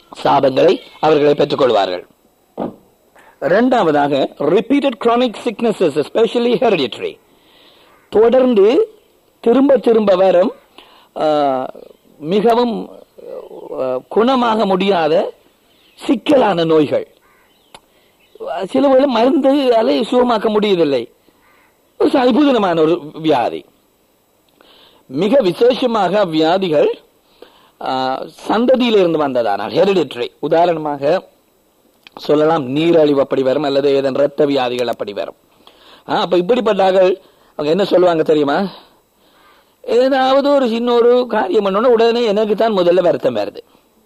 சாபங்களை அவர்களை பெற்றுக்கொள்வார்கள் இரண்டாவதாக repeated chronic sicknesses especially hereditary தொடர்ந்து திரும்ப திரும்ப வரும் ஆஹ், மிகவும் ஆஹ், குணமாக முடியாத சிக்கலான நோய்கள் சில வேளை மருந்து அலை சுகமாக்க முடியவில்லை ஒரு அற்புதமான ஒரு வியாதி மிக விசேஷமாக வியாதிகள் ஆஹ், சந்ததியிலிருந்து வந்ததானால் ஹெரிடிட்டரி உதாரணமாக சொல்லலாம் நீரழிவு அப்படி வரும் அல்லது ஏதன் ரத்த வியாதிகள் அப்படி வரும் ஆ, அப்ப இப்படிப்பட்டார்கள் அவங்க என்ன சொல்லுவாங்க தெரியுமா ஏதாவது ஒரு சின்ன ஒரு காரியம் பண்ணோன்னா உடனே எனக்கு தான் முதல்ல வருத்தம் வருது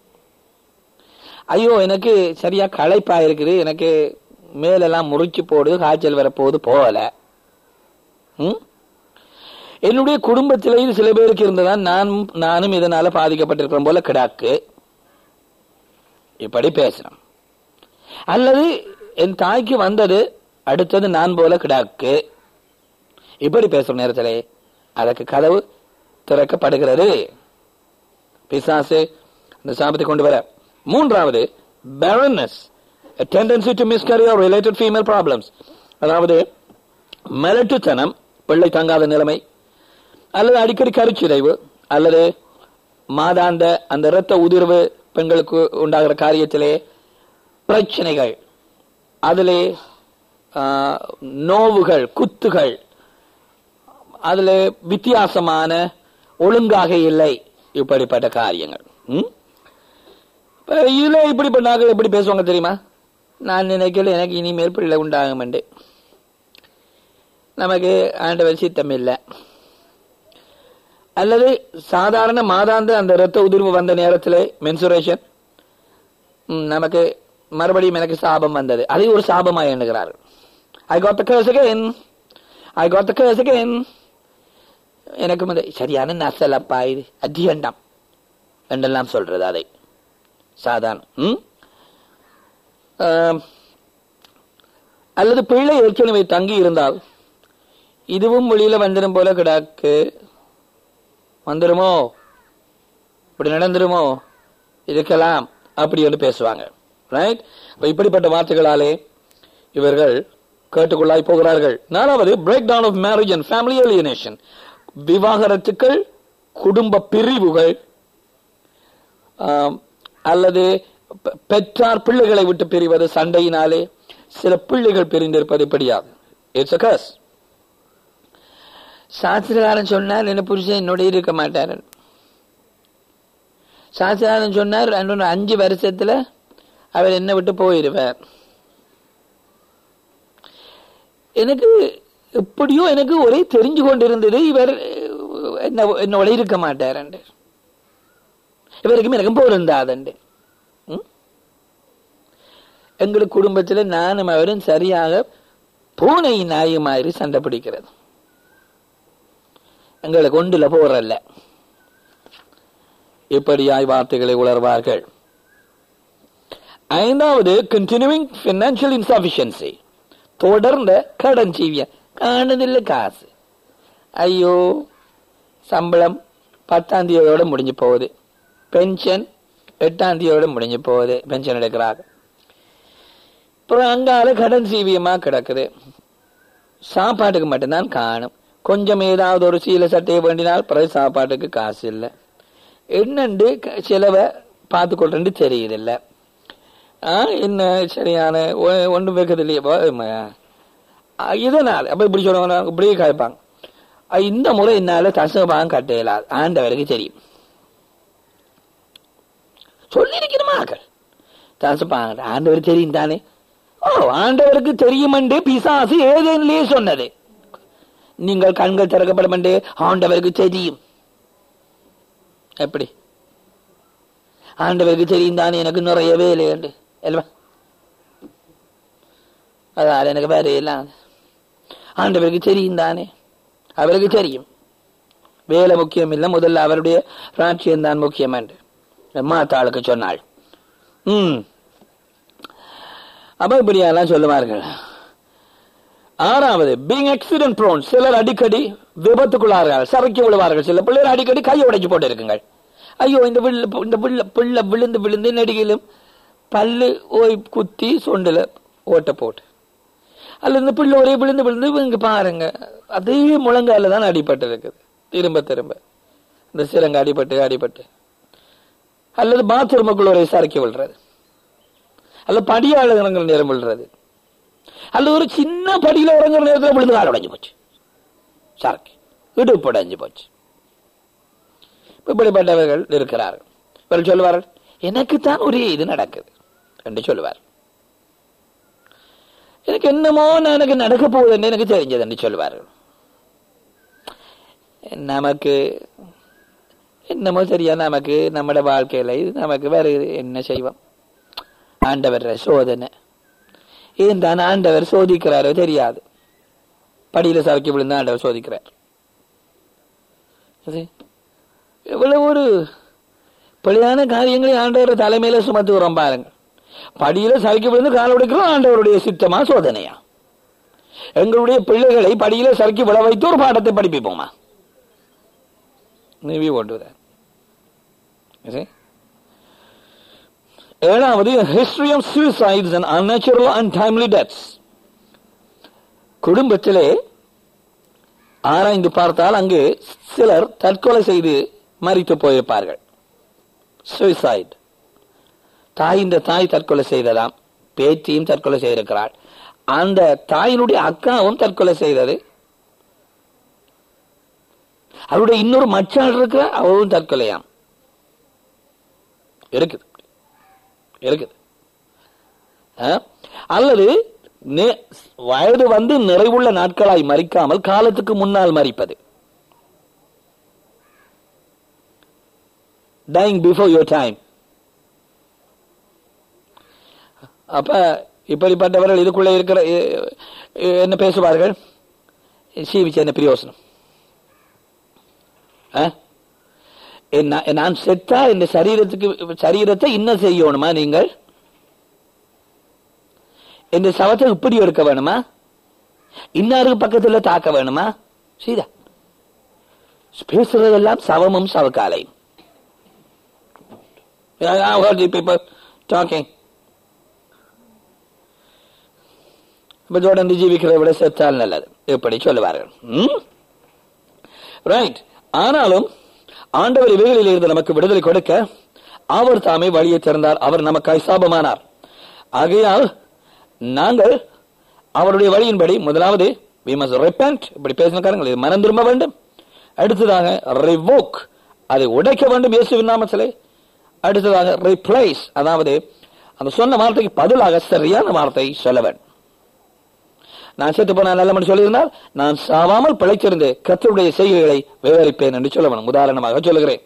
ஐயோ எனக்கு சரியா களைப்பா இருக்குது எனக்கு மேலெல்லாம் முறிச்சு போடுது காய்ச்சல் வரப்போகுது போகல ம்? என்னுடைய குடும்பத்திலே இது சில பேருக்கு இருந்ததா நான் நானும் இதனால பாதிக்கப்பட்டிருக்கிறோம் போல கிடாக்கு இப்படி பேசணும் அல்லது என் தாய்க்கு வந்தது அடுத்தது நான் போல கிடாக்கு இப்படி பேசும் நேரத்திலே அதற்கு கதவு திறக்கப்படுகிறது பிசாசு அந்த சாபத்தை கொண்டு வர மூன்றாவது barrenness a tendency to miscarry or related female problems அதாவது மெலட்டுத்தனம் பிள்ளை தங்காத நிலைமை அல்லது அடிக்கடி கருச்சிதைவு அல்லது மாதாந்த அந்த இரத்த உதிர்வு பெண்களுக்கு உண்டாகிற காரியத்திலே பிரச்சனைகள் அதிலே ஆ, நோவுகள் குத்துகள் அதுல வித்தியாசமான ஒழுங்காக இல்லை இப்படிப்பட்ட காரியங்கள் ம்? இப்ப இதுல இப்படிப்பட்ட ஆட்கள் எப்படி பேசுவாங்க தெரியுமா நான் நினைக்கல எனக்கு இனிமேல் பிள்ளை உண்டாகும் நமக்கு ஆண்டவர் சித்தம் இல்லை அல்லது சாதாரண மாதாந்த அந்த இரத்த உதிர்வு வந்த நேரத்தில் மென்சுரேஷன் நமக்கு மறுபடியும் எனக்கு சாபம் வந்தது அதை ஒரு சாபமா எண்ணுகிறார்கள் I got the curse again I got the curse again எனக்கு வந்து சரியான நசலப்பா இது அத்தியண்டம் என்றெல்லாம் சொல்றது அதை சாதாரண ம்? ஆம். அல்லது பிள்ளை ஏற்கனவே தங்கி இருந்தால் இதுவும் வெளியில வந்துடும் போல கிடாக்கு வந்துருமோ இப்படி நடந்துருமோ இருக்கலாம் அப்படி என்று பேசுவாங்க ரைட் அப்ப இப்படிப்பட்ட வார்த்தைகளாலே இவர்கள் கேட்டுக்கொள்ளாய் போகிறார்கள் நாலாவது breakdown of marriage and family alienation விவாகரத்துக்கள் குடும்ப பிரிவுகள் ஆம், அல்லது பெ- பெற்றார் பிள்ளைகளை விட்டு பிரிவது சண்டையினாலே சில பிள்ளைகள் பிரிந்திருப்பது இப்படியாது இட்ஸ் அ கஸ் சாஸ்திரகாரன் சொன்னார் என்ன புருஷன் என்னோட இருக்க மாட்டார் சாஸ்திரகாரன் சொன்னார் இன்னொரு அஞ்சு வருஷத்துல அவர் என்ன விட்டு போயிருவார் எனக்கு எப்படியோ எனக்கு ஒரே தெரிஞ்சு கொண்டிருந்தது இவர் என்ன என்னோட இருக்க மாட்டார் இவருக்கும் எனக்கும் பொருந்தாதண்டு ம்? எங்களுக்கு குடும்பத்துல நானும் அவரும் சரியாக பூனை நாய் மாதிரி சண்டை பிடிக்கிறது எங்களுக்கு ஒன்றுல போறல்ல இப்படியாய் வார்த்தைகளை உணர்வார்கள் ஐந்தாவது கண்டினியூவிங் பினான்சியல் இன்சபிஷியன்சி தொடர்ந்த கடன் சீவிய காணுதில்ல காசு ஐயோ சம்பளம் பத்தாம் தேதியோட முடிஞ்சு போகுது பென்ஷன் எட்டாம் தேதியோட முடிஞ்சு போகுது பென்ஷன் எடுக்கிறாங்க அப்புறம் அங்கால கடன் சீவியமா கிடக்குது சாப்பாட்டுக்கு மட்டும்தான் காணும் கொஞ்சம் ஏதாவது ஒரு சீல சட்டையை வேண்டினால் பிறகு சாப்பாட்டுக்கு காசு இல்லை என்னண்டு க- செலவை பார்த்து கொள்றது தெரியுதில்ல ஆ, என்ன சரியான ஒ- ஒண்ணும் வைக்கிறது இல்லையே போ- ம- ஆ, இதனால் அப்ப இப்படி சொல்லுவாங்க இப்படியே கேட்பாங்க ஆ, இந்த முறை என்னால தசபாகம் கட்ட இயலாது ஆண்டவருக்கு தெரியும் சொல்லியிருக்கணுமாக்கள் தசபாங்க ஆண்டவர் தெரியும் தானே ஓ ஆண்டவருக்கு தெரியும் என்று பிசாசு ஏதேனிலே சொன்னது நீங்கள் கண்கள் திறக்கப்படும் என்று ஆண்டவருக்கு தெரியும் எப்படி ஆண்டவருக்கு தெரியும் தானே எனக்கு நிறைய வேலை உண்டு அல்லவா அதால எனக்கு வேற எல்லாம் ஆண்டவருக்கு தெரியும் தானே அவருக்கு தெரியும் வேலை முக்கியம் இல்லை முதல்ல அவருடைய ராட்சியம் தான் முக்கியம் என்று மாத்தாளுக்கு சொன்னாள் ம் அப்ப இப்படியெல்லாம் சொல்லுவார்கள் ஆறாவது பீங் ஆக்சிடென்ட் ப்ரோன் சிலர் அடிக்கடி விபத்துக்குள்ளார்கள் சறுக்கி விழுவார்கள் சில பிள்ளைகள் அடிக்கடி கையை உடைச்சு போட்டு இருக்குங்கள் ஐயோ இந்த வில்ல இந்த வில்ல பிள்ளை விழுந்து விழுந்து நெடுகிலும் பல்லு ஓய் குத்தி சொண்டுல ஓட்ட போட்டு அல்ல இந்த பிள்ளை ஒரே விழுந்து விழுந்து இங்க பாருங்க அதே முழங்கால தான் அடிபட்டு இருக்குது திரும்ப திரும்ப இந்த சிறங்க அடிபட்டு அடிபட்டு அல்லது பாத்ரூமுக்குள்ள ஒரே சறுக்கி விழுறது அல்லது படியாள இறங்குற நேரம் விழுறது அல்லது ஒரு சின்ன படியில இறங்குற நேரத்தில் விழுந்து கால் உடைஞ்சு போச்சு சரக்கு இடுப்பு உடைஞ்சு போச்சு இப்படிப்பட்டவர்கள் இருக்கிறார்கள் இவர்கள் சொல்லுவார்கள் எனக்குத்தான் ஒரு இது நடக்குது என்று சொல்லுவார் எனக்கு என்னமோ நான் எனக்கு நடக்க போகுதுன்னு எனக்கு தெரிஞ்சது என்று சொல்லுவார்கள் நமக்கு என்னமோ தெரியா நமக்கு நம்மட வாழ்க்கையில இது நமக்கு வேற இது என்ன செய்வோம் ஆண்டவர் சோதனை ஏன் தான் ஆண்டவர் சோதிக்கிறாரோ தெரியாது படியில சரக்கி விழுந்து ஆண்டவர் சோதிக்கிறார் அது எவ்வளவு ஒரு பிழையான காரியங்களை ஆண்டவர் தலைமையில சுமத்துகிறோம் பாருங்க படியில சறுக்கி விழுந்து கால் உடைக்கிறோம் ஆண்டவருடைய சித்தமா சோதனையா எங்களுடைய பிள்ளைகளை படியில சறுக்கி விழ வைத்து ஒரு பாடத்தை படிப்பிப்போமா நீவி ஓட்டுகிறார் ஏழாவது history of suicides and unnatural and timely deaths குடும்பத்திலே ஆராய்ந்து பார்த்தால் அங்கு சிலர் தற்கொலை செய்து மறித்து போயிருப்பார்கள் சூசைட் தாய் இந்த தாய் தற்கொலை செய்ததாம் பேத்தியும் தற்கொலை செய்திருக்கிறாள் அந்த தாயினுடைய அக்காவும் தற்கொலை செய்தது அவருடைய இன்னொரு மச்சாள் இருக்கிற அவளும் தற்கொலையாம் இருக்குது இருக்குது அல்லது வயது வந்து நிறைவுள்ள நாட்களாய் மறிக்காமல் காலத்துக்கு முன்னால் மறிப்பது டைங் பிஃபோர் யோர் டைம் அப்ப இப்படிப்பட்டவர்கள் இதுக்குள்ள இருக்கிற என்ன பேசுவார்கள் சீவிச்சு என்ன பிரயோசனம் நான் செத்தா இந்த சரீரத்துக்கு சரீரத்தை இன்னும் செய்யணுமா நீங்கள் இந்த சவத்தை இப்படி எடுக்க வேணுமா இன்னாருக்கு பக்கத்துல தாக்க வேணுமா சீதா பேசுறதெல்லாம் சவமும் சவக்காலையும் டாக்கிங் தொடர்ந்து ஜீவிக்கிறதை விட செத்தால் நல்லது எப்படி சொல்லுவார்கள் ரைட் ஆனாலும் ஆண்டவர் இவைகளில் இருந்து நமக்கு விடுதலை கொடுக்க அவர் தாமே வழியை திறந்தார் அவர் நமக்காய் சாபமானார் ஆகையால் நாங்கள் அவருடைய வழியின்படி முதலாவது we must repent இப்படி பேசினாருங்கள் இது மனம் திரும்ப வேண்டும் அடுத்ததாக revoke அதை உடைக்க வேண்டும் இயேசுவின் நாமத்திலே அடுத்ததாக replace அதாவது அந்த சொன்ன வார்த்தைக்கு பதிலாக சரியான வார்த்தை சொல்ல வேண்டும் நான் செத்து போன நல்ல மனுஷன் சொல்லியிருந்தால் நான் சாவாமல் பிழைச்சிருந்து கத்தருடைய செய்கைகளை விவரிப்பேன் என்று சொல்ல வேணும் உதாரணமாக சொல்லுகிறேன்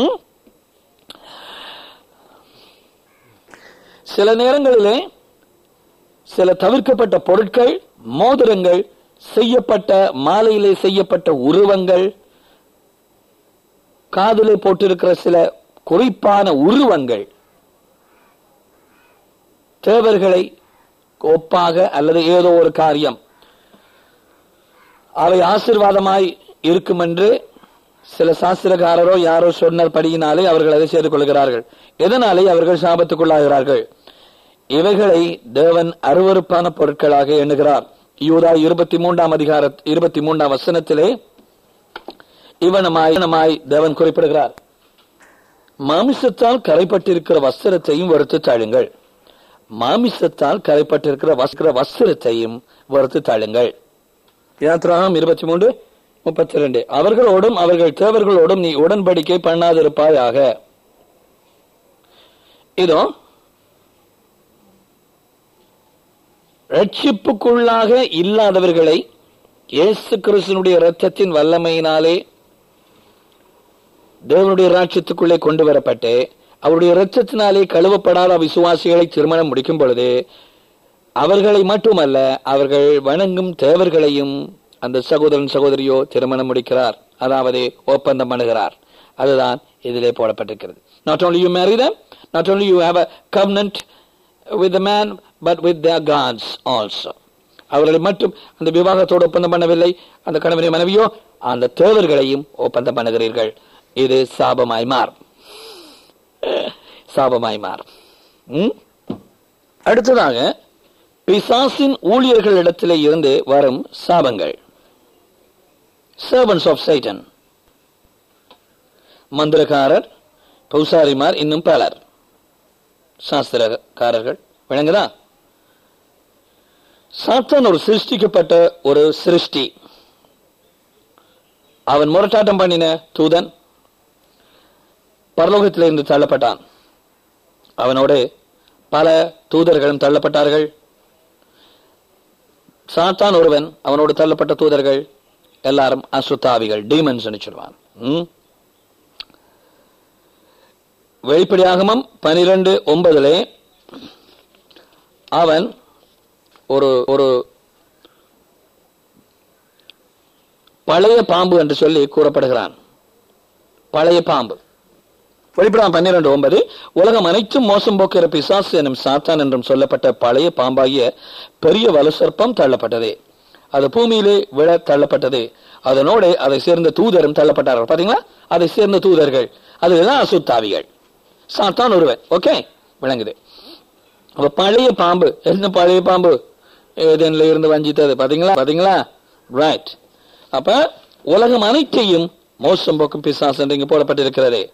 சில நேரங்களிலே சில தவிர்க்கப்பட்ட பொருட்கள் மோதிரங்கள் செய்யப்பட்ட மாலையிலே செய்யப்பட்ட உருவங்கள் காதிலே போட்டிருக்கிற சில குறிப்பான உருவங்கள் தேவர்களை ஒப்பாக அல்லது ஏதோ ஒரு காரியம் அவை ஆசிர்வாதமாய் இருக்கும் என்று சில சாஸ்திரக்காரரோ யாரோ சொன்னபடியினாலே அவர்கள் அதை செய்து கொள்கிறார்கள் எதனாலே அவர்கள் சாபத்துக்குள்ளாகிறார்கள் இவைகளை தேவன் அருவறுப்பான பொருட்களாக எண்ணுகிறார் யூதா இருபத்தி மூன்றாம் அதிகார இருபத்தி மூன்றாம் வசனத்திலே இவனமாய் இவனமாய் தேவன் குறிப்பிடுகிறார் மாமிசத்தால் கரைப்பட்டிருக்கிற வஸ்திரத்தையும் வறுத்து தாழுங்கள் மாமிசத்தால் கரைப்பட்டிருக்கிற வஸ்திர வஸ்திரத்தையும் வறுத்து தாழுங்கள் யாத்ராகம் இருபத்தி மூன்று முப்பத்தி ரெண்டு அவர்களோடும் அவர்கள் தேவர்களோடும் நீ உடன்படிக்கை பண்ணாதிருப்பாயாக இதோ ரட்சிப்புக்குள்ளாக இல்லாதவர்களை இயேசு கிறிஸ்தனுடைய இரத்தத்தின் வல்லமையினாலே தேவனுடைய ராட்சத்துக்குள்ளே கொண்டு வரப்பட்டு அவருடைய இரத்தத்தினாலே கழுவப்படாத விசுவாசிகளை திருமணம் முடிக்கும் பொழுது அவர்களை மட்டுமல்ல அவர்கள் வணங்கும் தேவர்களையும் அந்த சகோதரன் சகோதரியோ திருமணம் முடிக்கிறார் அதாவது ஒப்பந்தம் பண்ணுகிறார் அதுதான் இதிலே போடப்பட்டிருக்கிறது not only you marry them not only you have a covenant with the man but with their gods also அவர்களை மட்டும் அந்த விவாகத்தோடு ஒப்பந்தம் பண்ணவில்லை அந்த கணவனை மனைவியோ அந்த தேவர்களையும் ஒப்பந்தம் பண்ணுகிறீர்கள் இது சாபமாய் மாறும் சாபமாய் மாறும் ம்? அடுத்ததாக பிசாசின் ஊழியர்களிடத்திலே இருந்து வரும் சாபங்கள் சர்வன்ஸ் ஆஃப் சைட்டன் மந்திரக்காரர் பௌசாரிமார் இன்னும் பலர் சாஸ்திரக்காரர்கள் விளங்குதா சாத்தான் ஒரு சிருஷ்டிக்கப்பட்ட ஒரு சிருஷ்டி அவன் முரட்டாட்டம் பண்ணின தூதன் பரலோகத்திலிருந்து தள்ளப்பட்டான் அவனோடு பல தூதர்களும் தள்ளப்பட்டார்கள் சாத்தான் ஒருவன் அவனோடு தள்ளப்பட்ட தூதர்கள் எல்லாரும் அசுத்தாவிகள் டீமன்ஸ் சொல்லுவான் ம்? வெளிப்படையாகமம் பனிரெண்டு ஒன்பதிலே அவன் ஒரு ஒரு பழைய பாம்பு என்று சொல்லி கூறப்படுகிறான் பழைய பாம்பு வெளிப்படாம் பன்னிரண்டு ஒன்பது உலகம் அனைத்தும் மோசம் போக்குற பிசாசு எனும் சாத்தான் என்றும் சொல்லப்பட்ட பழைய பாம்பாகிய பெரிய வலுசற்பம் தள்ளப்பட்டது அது பூமியிலே விழ தள்ளப்பட்டது அதனோடு அதை சேர்ந்த தூதரும் தள்ளப்பட்டார்கள் பாத்தீங்களா அதை சேர்ந்த தூதர்கள் அதுதான் அசுத்தாவிகள் சாத்தான் ஒருவன் ஓகே விளங்குது அப்ப பழைய பாம்பு என்ன பழைய பாம்பு ஏதேன்ல இருந்து வஞ்சித்தது பாத்தீங்களா பாத்தீங்களா ரைட் அப்ப உலகம் அனைத்தையும் மோசம் போக்கும் பிசாசு என்று இங்கு போடப்பட்டிருக்கிறது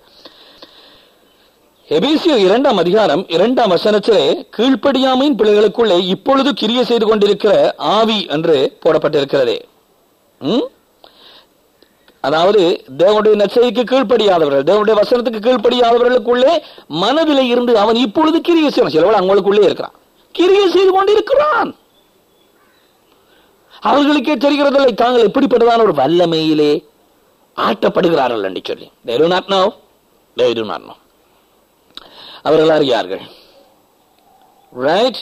எபேசியர் இரண்டாம் அதிகாரம் இரண்டாம் வசனத்திலே கீழ்ப்படியாமையின் பிள்ளைகளுக்குள்ளே இப்பொழுது கிரிய செய்து கொண்டிருக்கிற ஆவி என்று போடப்பட்டிருக்கிறது ம்? அதாவது தேவனுடைய நச்சைக்கு கீழ்ப்படியாதவர்கள் தேவனுடைய வசனத்துக்கு கீழ்ப்படியாதவர்களுக்குள்ளே மனதிலே இருந்து அவன் இப்பொழுது கிரிய செய்யணும் சிலவள் அவங்களுக்குள்ளே இருக்கிறான் கிரிய செய்து கொண்டிருக்கிறான் அவர்களுக்கே தெரிகிறதில்லை தாங்கள் எப்படிப்பட்டதான ஒரு வல்லமையிலே ஆட்டப்படுகிறார்கள் என்று சொல்லி they do not know they do not know அவர்கள் அறியார்கள் ரைட்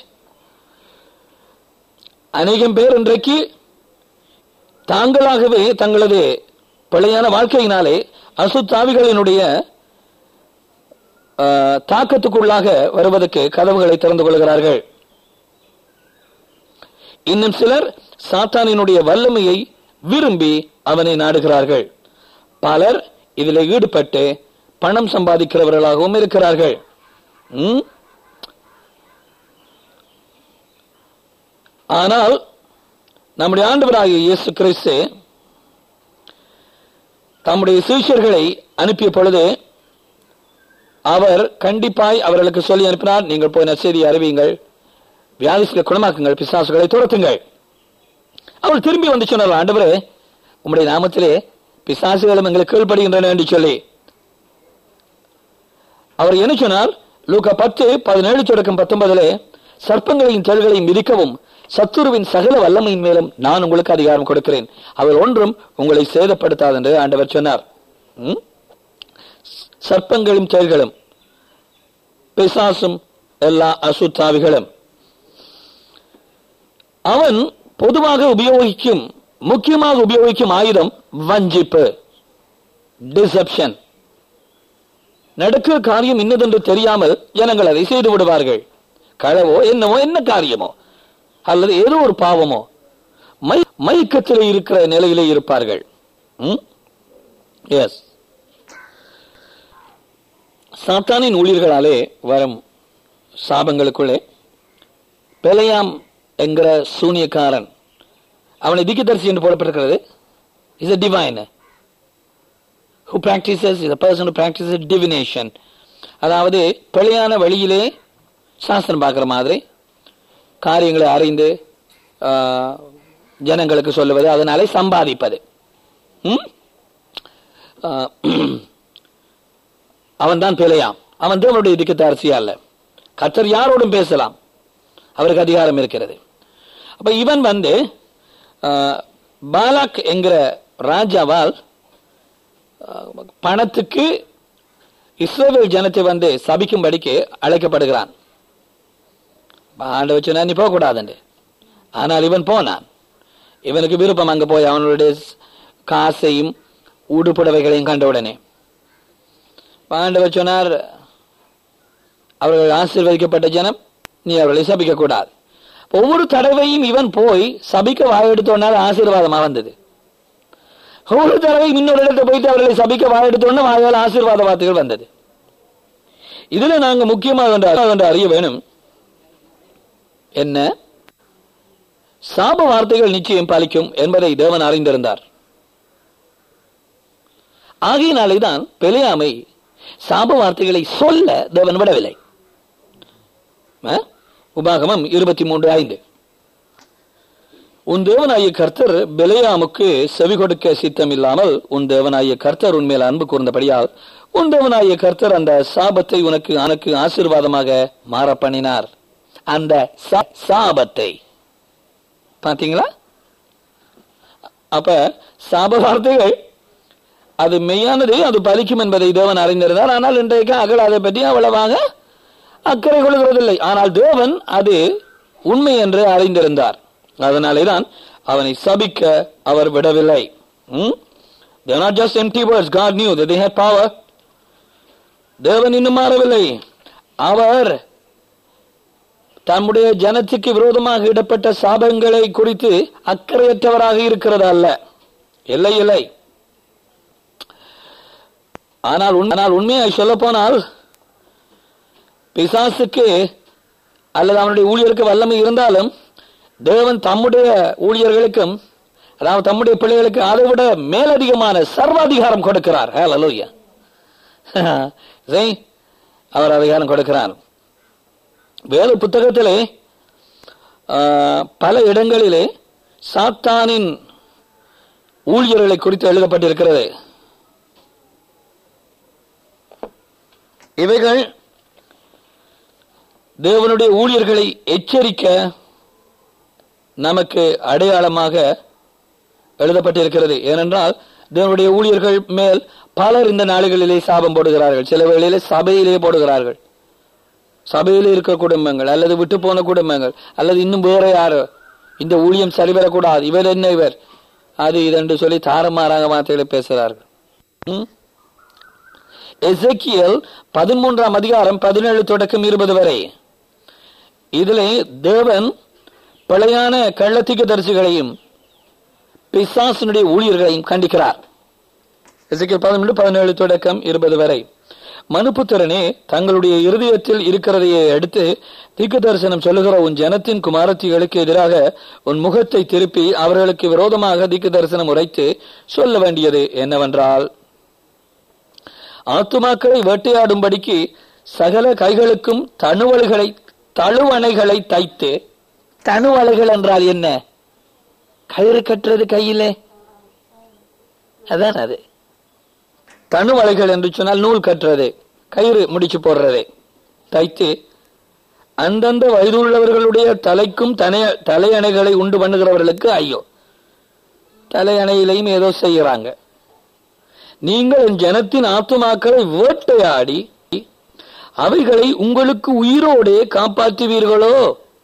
அநேகம் பேர் இன்றைக்கு தாங்களாகவே தங்களது பிழையான வாழ்க்கையினாலே அசுத்தாவிகளினுடைய ஆஹ், தாக்கத்துக்குள்ளாக வருவதற்கு கதவுகளை திறந்து கொள்கிறார்கள் இன்னும் சிலர் சாத்தானினுடைய வல்லமையை விரும்பி அவனை நாடுகிறார்கள் பலர் இதில் ஈடுபட்டு பணம் சம்பாதிக்கிறவர்களாகவும் இருக்கிறார்கள் ம்? ஆனால் நம்முடைய ஆண்டவராகிய இயேசு கிறிஸ்து தம்முடைய சீஷர்களை அனுப்பிய பொழுது அவர் கண்டிப்பாய் அவர்களுக்கு சொல்லி அனுப்பினார் நீங்கள் போய் நற்செய்தியை அறிவியுங்கள் வியாதிகளை குணமாக்குங்கள் பிசாசுகளை துரத்துங்கள் அவர் திரும்பி வந்து சொன்னார் ஆண்டவரே உம்முடைய நாமத்திலே பிசாசுகளும் எங்களுக்கு கீழ்ப்படுகின்றன என்று சொல்லி அவர் என்ன சொன்னார் லூக்கா பத்து பதினேழு தொடக்கம் பத்தொன்பதிலே சர்ப்பங்களையும் தெல்களையும் மிதிக்கவும் சத்துருவின் சகல வல்லமையின் மேலும் நான் உங்களுக்கு அதிகாரம் கொடுக்கிறேன் அவர் ஒன்றும் உங்களை சேதப்படுத்தாது என்று ஆண்டவர் சொன்னார் ம்? சர்ப்பங்களும் தேள்களும் பிசாசும் எல்லா அசுத்தாவிகளும் அவன் பொதுவாக உபயோகிக்கும் முக்கியமாக உபயோகிக்கும் ஆயுதம் வஞ்சிப்பு டிசப்ஷன் நடக்கிற காரியம் இன்னதென்று தெரியாமல் ஜனங்கள் அதை செய்து விடுவார்கள் களவோ என்னவோ என்ன காரியமோ அல்லது ஏதோ ஒரு பாவமோ மை மயக்கத்தில் இருக்கிற நிலையிலே இருப்பார்கள் எஸ் சாத்தானின் ஊழியர்களாலே வரும் சாபங்களுக்குள்ளே பெலையாம் என்கிற சூனியக்காரன் அவனை திக்குதரிசி என்று போடப்பட்டிருக்கிறது is a divine who practices is a person who practices divination அதாவது பிழையான வழியிலே சாஸ்திரம் பார்க்குற மாதிரி காரியங்களை அறிந்து ஆ, ஜனங்களுக்கு சொல்லுவது அதனாலே சம்பாதிப்பது ம்? ஆ, அவன் தான் பிழையாம் அவன் தேவனுடைய திக்கத்தரசி அல்ல கர்த்தர் யாரோடும் பேசலாம் அவருக்கு அதிகாரம் இருக்கிறது அப்ப இவன் வந்து ஆ, பாலாக் என்கிற ராஜாவால் ஆ, பணத்துக்கு இஸ்ரவேல் ஜனத்தை வந்து சபிக்கும்படிக்கு அழைக்கப்படுகிறான் ஆண்டவர் சொன்னா நீ போகக்கூடாதுண்டு ஆனால் இவன் போனான் இவனுக்கு விருப்பம் அங்க போய் அவனுடைய காசையும் உடுப்புடவைகளையும் கண்ட உடனே ஆண்டவர் சொன்னார் அவர்கள் ஆசீர்வதிக்கப்பட்ட ஜனம் நீ அவர்களை சபிக்க கூடாது ஒவ்வொரு தடவையும் இவன் போய் சபிக்க வாயெடுத்தோன்னால் ஆசீர்வாதமா வந்தது ஒவ்வொரு தடவையும் இன்னொரு இடத்தை போயிட்டு அவர்களை சபிக்க வாயெடுத்தோன்னு வாயால் ஆசீர்வாத வார்த்தைகள் வந்தது இதுல நாங்க முக்கியமாக ஒன்று ஒன்று அறிய வேணும் என்ன சாப வார்த்தைகள் நிச்சயம் பாலிக்கும் என்பதை தேவன் அறிந்திருந்தார் ஆகையினாலே தான் பெலியாமை சாப வார்த்தைகளை சொல்ல தேவன் விடவில்லை ஆ? உபாகமம் இருபத்தி மூன்று ஐந்து உன் தேவனாகிய கர்த்தர் பெலையாமுக்கு செவி கொடுக்க சித்தம் இல்லாமல் உன் தேவனாகிய கர்த்தர் உன்மேல் அன்பு கூர்ந்தபடியால் உன் தேவனாகிய கர்த்தர் அந்த சாபத்தை உனக்கு அனக்கு ஆசீர்வாதமாக மாற பண்ணினார் அந்த சா- சாபத்தை பாத்தீங்களா அப்ப சாப வார்த்தைகள் அது மெய்யானது அது பலிக்கும் என்பதை தேவன் அறிந்திருந்தார் ஆனால் இன்றைக்கு அகல் அதை பற்றி அவ்வளவாக அக்கறை கொள்கிறதில்லை ஆனால் தேவன் அது உண்மை என்று அறிந்திருந்தார் அதனாலேதான் அவனை சபிக்க அவர் விடவில்லை ம்? They're not just empty words. God knew that they had power. தேவன் இன்னும் மாறவில்லை அவர் தம்முடைய ஜனத்துக்கு விரோதமாக இடப்பட்ட சாபங்களை குறித்து அக்கறையற்றவராக இருக்கிறது அல்ல இல்லை இல்லை ஆனால் உண்- ஆனால் உண்மையாய் சொல்ல போனால் பிசாசுக்கு அல்லது அவனுடைய ஊழியருக்கு வல்லமை இருந்தாலும் தேவன் தம்முடைய ஊழியர்களுக்கும் அதாவது தம்முடைய பிள்ளைகளுக்கு அதை விட மேலதிகமான சர்வாதிகாரம் கொடுக்கிறார் ஹalleluya சரி அவர் அதிகாரம் கொடுக்கிறார் வேத புத்தகத்திலே ஆ, பல இடங்களிலே சாத்தானின் ஊழியர்களை குறித்து எழுதப்பட்டிருக்கிறது இவைகள் தேவனுடைய ஊழியர்களை எச்சரிக்க நமக்கு அடையாளமாக எழுதப்பட்டிருக்கிறது ஏனென்றால் தேவனுடைய ஊழியர்கள் மேல் பலர் இந்த நாடுகளிலே சாபம் போடுகிறார்கள் சில வேளையிலே சபையிலே போடுகிறார்கள் சபையிலே இருக்க குடும்பங்கள் அல்லது விட்டு போன குடும்பங்கள் அல்லது இன்னும் வேற யாரோ இந்த ஊழியம் சரிவரக்கூடாது இவர் என்ன இவர் அது இதென்று சொல்லி தாறுமாறாக வார்த்தைகளை பேசுகிறார்கள் ம்? எசேக்கியேல் பதிமூன்றாம் அதிகாரம் பதினேழு தொடக்கம் இருபது வரை இதிலே தேவன் பிழையான கள்ளத்திக்கு தரிசிகளையும் பிசாசனுடைய ஊழியர்களையும் கண்டிக்கிறார் எசேக்கியேல் பதிமூன்று பதினேழு தொடக்கம் இருபது வரை மனுப்புத்திரனே தங்களுடைய இருதயத்தில் இருக்கிறதையே அடுத்து தீர்க்க தரிசனம் சொல்லுகிற உன் ஜனத்தின் குமாரத்திகளுக்கு எதிராக உன் முகத்தை திருப்பி அவர்களுக்கு விரோதமாக தீர்க்க தரிசனம் உரைத்து சொல்ல வேண்டியது என்னவென்றால் ஆத்துமாக்களை வேட்டையாடும்படிக்கு சகல கைகளுக்கும் தனுவல்களை தழுவணைகளை தைத்து தனுவலைகள் என்றால் என்ன கயிறு கட்டுறது கையிலே அதான் அது தனுவலைகள் என்று சொன்னால் நூல் கட்டுறது கயிறு முடிச்சு போடுறது தைத்து அந்தந்த வயதுள்ளவர்களுடைய தலைக்கும் தனை தலையணைகளை உண்டு பண்ணுகிறவர்களுக்கு ஐயோ தலையணையிலையும் ஏதோ செய்யறாங்க நீங்கள் என் ஜனத்தின் ஆத்துமாக்களை வேட்டையாடி அவைகளை உங்களுக்கு உயிரோடே காப்பாற்றுவீர்களோ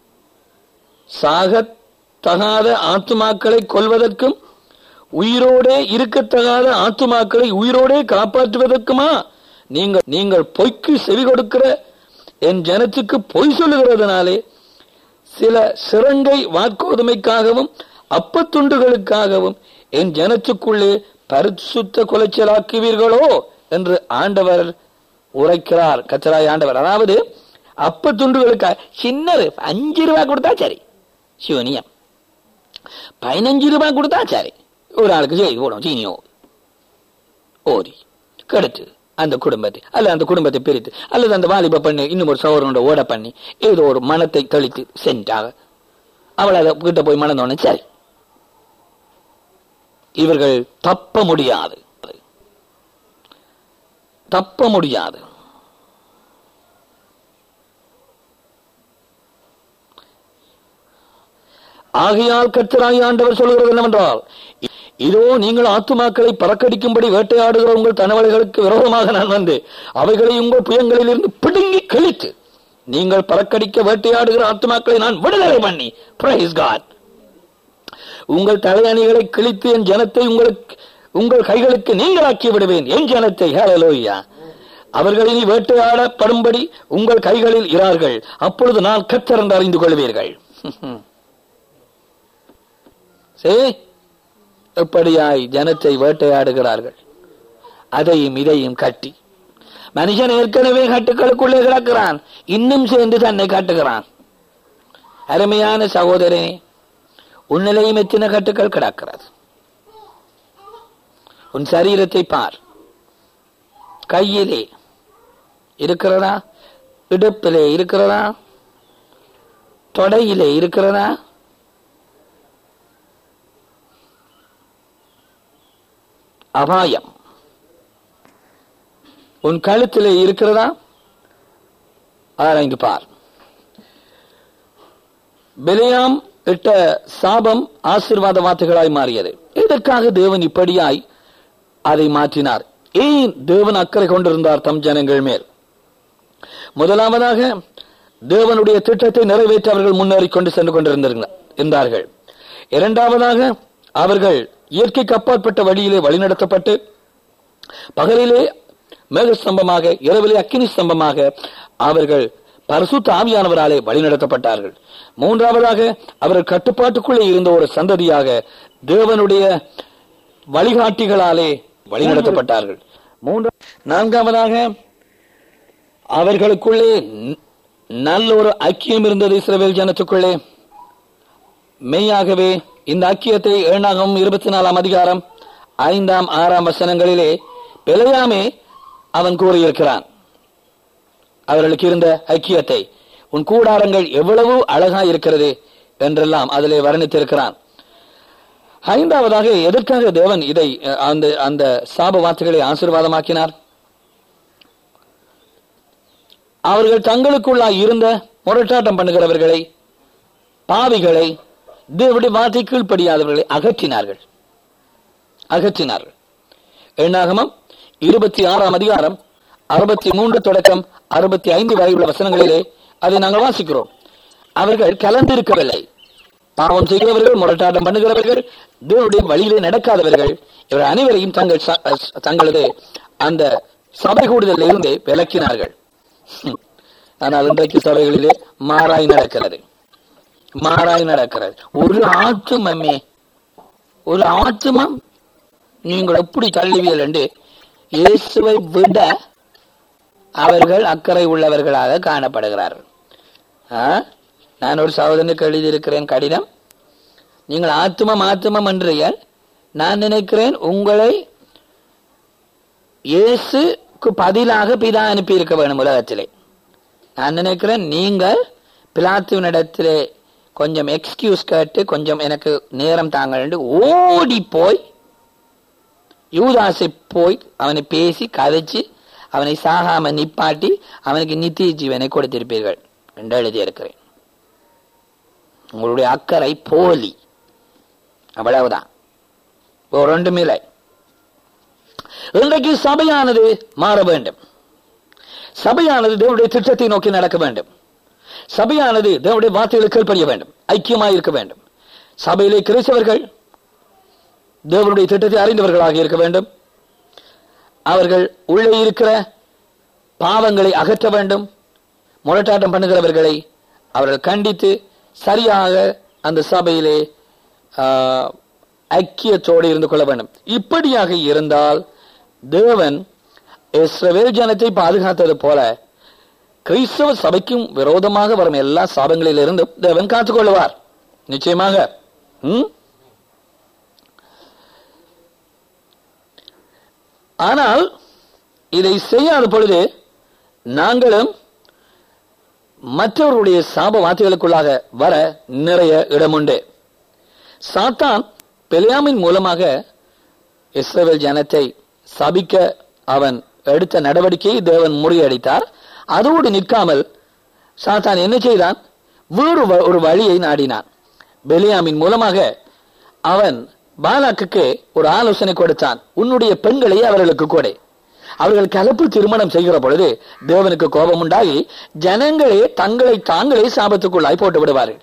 சாகத் தகாத ஆத்துமாக்களை கொல்வதற்கும் உயிரோடே இருக்கத்தகாத ஆத்துமாக்களை உயிரோடே காப்பாற்றுவதற்குமா நீங்கள் நீங்கள் பொய்க்கு செவி கொடுக்கிற என் ஜனத்துக்கு பொய் சொல்லுகிறதுனாலே சில சிறங்கை வாக்கோதுமைக்காகவும் அப்பத்துண்டுகளுக்காகவும் என் ஜனத்துக்குள்ளே பரிசுத்த குலைச்சலாக்குவீர்களோ என்று ஆண்டவர் உரைக்கிறார் கச்சராய் ஆண்டவர் அதாவது அப்பத்துண்டுகளுக்காக சின்னது அஞ்சு ரூபாய் கொடுத்தா சரி சிவனியம் பதினஞ்சு ரூபாய் கொடுத்தா சரி ஒரு ஆளுக்கு செய்தி போடும் சீனியோ ஓரி கெடுத்து அந்த குடும்பத்தை அல்ல அந்த குடும்பத்தை பிரித்து அல்லது அந்த வாலிப பண்ணி இன்னும் ஒரு சோழனோட ஓட பண்ணி ஏதோ ஒரு மனத்தை தெளித்து சென்றாக அவள் அதை கிட்ட போய் மணந்தோடனே சரி இவர்கள் தப்ப முடியாது தப்ப முடியாது ஆகையால் கர்த்தராகி ஆண்டவர் சொல்கிறது என்னவென்றால் இதோ நீங்கள் ஆத்துமாக்களை பறக்கடிக்கும்படி வேட்டையாடுகிற உங்கள் தனவலைகளுக்கு விரோதமாக நான் வந்து அவைகளை உங்கள் புயங்களில் இருந்து பிடுங்கி கிழித்து நீங்கள் பறக்கடிக்க வேட்டையாடுகிற ஆத்துமாக்களை நான் விடுதலை பண்ணி பிரைஸ் காட் உங்கள் தலையணிகளை கிழித்து என் ஜனத்தை உங்களுக்கு உங்கள் கைகளுக்கு நீங்களாக்கி விடுவேன் என் ஜனத்தை ஹalleluya அவர்கள் இனி வேட்டையாடப்படும்படி உங்கள் கைகளில் இரார்கள் அப்பொழுது நான் கர்த்தர் என்று அறிந்து கொள்வீர்கள் சரி எப்படியாய் ஜனத்தை வேட்டையாடுகிறார்கள் அதையும் இதையும் கட்டி மனுஷன் ஏற்கனவே கட்டுக்களுக்குள்ளே கிடக்கிறான் இன்னும் சேர்ந்து தன்னை காட்டுகிறான் அருமையான சகோதரனே உன்னிலையும் எத்தனை கட்டுக்கள் கிடக்கிறது உன் சரீரத்தை பார் கையிலே இருக்கிறதா இடுப்பிலே இருக்கிறதா தொடையிலே இருக்கிறதா அபாயம் உன் கழுத்திலே இருக்கிறதா ஆராய்ந்து பார் பெலியாம் இட்ட சாபம் ஆசீர்வாத வார்த்தைகளாய் மாறியது எதற்காக தேவன் இப்படியாய் அதை மாற்றினார் ஏன் தேவன் அக்கறை கொண்டிருந்தார் தம் ஜனங்கள் மேல் முதலாவதாக தேவனுடைய திட்டத்தை நிறைவேற்ற அவர்கள் முன்னேறி கொண்டு சென்று கொண்டிருந்தார்கள் இரண்டாவதாக அவர்கள் இயற்கைக்கு அப்பாற்பட்ட வழியிலே வழிநடத்தப்பட்டு பகலிலே மேக ஸ்தம்பமாக இரவிலே அக்கினி ஸ்தம்பமாக அவர்கள் பரிசுத்த ஆவியானவராலே வழிநடத்தப்பட்டார்கள் மூன்றாவதாக அவர்கள் கட்டுப்பாட்டுக்குள்ளே இருந்த ஒரு சந்ததியாக தேவனுடைய வழிகாட்டிகளாலே வழிநடத்தப்பட்டார்கள் மூன்றா நான்காவதாக அவர்களுக்குள்ளே ந- நல்ல ஒரு ஐக்கியம் இருந்தது இஸ்ரவேல் ஜனத்துக்குள்ளே மெய்யாகவே இந்த ஐக்கியத்தை ஏழாகம் இருபத்தி நாலாம் அதிகாரம் ஐந்தாம் ஆறாம் வசனங்களிலே பிழையாமே அவன் கூறியிருக்கிறான் அவர்களுக்கு இருந்த ஐக்கியத்தை உன் கூடாரங்கள் எவ்வளவு அழகா இருக்கிறது என்றெல்லாம் அதிலே வர்ணித்திருக்கிறான் ஐந்தாவதாக எதற்காக தேவன் இதை அஹ், அந்த அந்த சாப வார்த்தைகளை ஆசீர்வாதமாக்கினார் அவர்கள் தங்களுக்குள்ளாய் இருந்த முரட்டாட்டம் பண்ணுகிறவர்களை பாவிகளை தேவனுடைய வார்த்தை கீழ்ப்படியாதவர்களை அகற்றினார்கள் அகற்றினார்கள் எண்ணாகமம் இருபத்தி ஆறாம் அதிகாரம் அறுபத்தி மூன்று தொடக்கம் அறுபத்தி ஐந்து வரை உள்ள வசனங்களிலே அதை நாங்கள் வாசிக்கிறோம் அவர்கள் கலந்திருக்கவில்லை பாவம் செய்கிறவர்கள் முரட்டாட்டம் பண்ணுகிறவர்கள் தேவனுடைய வழியிலே நடக்காதவர்கள் இவர் அனைவரையும் தங்கள் ச- அஹ் தங்களது அந்த சபை கூடுதலில் இருந்தே விலக்கினார்கள் ஹம். ஆனால் இன்றைக்கு சபைகளிலே மாறாய் நடக்கிறது மாறாய் நடக்கிறது ஒரு ஆத்துமமே ஒரு ஆத்துமம் நீங்கள் எப்படி தள்ளுவியல் என்று இயேசுவை விட அவர்கள் அக்கறை உள்ளவர்களாக காணப்படுகிறார்கள் ஆ? நான் ஒரு சகோதரனுக்கு எழுதியிருக்கிறேன் கடிதம் நீங்கள் ஆத்துமம் ஆத்துமம் என்றீர்கள் நான் நினைக்கிறேன் உங்களை இயேசுக்கு பதிலாக பிதா அனுப்பி இருக்க வேணும் உலகத்திலே நான் நினைக்கிறேன் நீங்கள் பிலாத்துவனிடத்திலே கொஞ்சம் எக்ஸ்கியூஸ் கேட்டு கொஞ்சம் எனக்கு நேரம் தாங்கள் என்று ஓடி போய் யூதாசை போய் அவனை பேசி கதைச்சு அவனை சாகாம நிப்பாட்டி அவனுக்கு நித்திய ஜீவனை கொடுத்திருப்பீர்கள் என்று எழுதியிருக்கிறேன் உங்களுடைய அக்கறை போலி அவ்வளவுதான் ஒரு ரெண்டும் இல்லை இன்றைக்கு சபையானது மாற வேண்டும் சபையானது தேவனுடைய திட்டத்தை நோக்கி நடக்க வேண்டும் சபையானது தேவனுடைய வார்த்தைகளுக்கு கீழ்ப்படிய வேண்டும் ஐக்கியமாய் இருக்க வேண்டும் சபையிலே கிறிஸ்தவர்கள் தேவனுடைய திட்டத்தை அறிந்தவர்களாக இருக்க வேண்டும் அவர்கள் உள்ளே இருக்கிற பாவங்களை அகற்ற வேண்டும் முரட்டாட்டம் பண்ணுகிறவர்களை அவர்கள் கண்டித்து சரியாக அந்த சபையிலே ஆஹ், ஐக்கியத்தோடு இருந்து கொள்ள வேண்டும் இப்படியாக இருந்தால் தேவன் இஸ்ரவேல் ஜனத்தை பாதுகாத்தது போல கிறிஸ்தவ சபைக்கும் விரோதமாக வரும் எல்லா சாபங்களிலிருந்தும் தேவன் காத்துக்கொள்வார் நிச்சயமாக ம்? ஆனால் இதை செய்யாத பொழுது நாங்களும் மற்றவர்களுடைய சாப வார்த்தைகளுக்குள்ளாக வர நிறைய இடமுண்டு சாத்தான் பெலியாமின் மூலமாக இஸ்ரவேல் ஜனத்தை சபிக்க அவன் எடுத்த நடவடிக்கையை தேவன் முறியடித்தார் அதோடு நிற்காமல் சாத்தான் என்ன செய்தான் வேறு வ- ஒரு வழியை நாடினான் பெலியாமின் மூலமாக அவன் பாலாக்குக்கு ஒரு ஆலோசனை கொடுத்தான் உன்னுடைய பெண்களை அவர்களுக்கு கொடு அவர்கள் கலப்பு திருமணம் செய்கிற பொழுது தேவனுக்கு கோபம் உண்டாகி ஜனங்களே தங்களை தாங்களே சாபத்துக்குள்ளாய் போட்டு விடுவார்கள்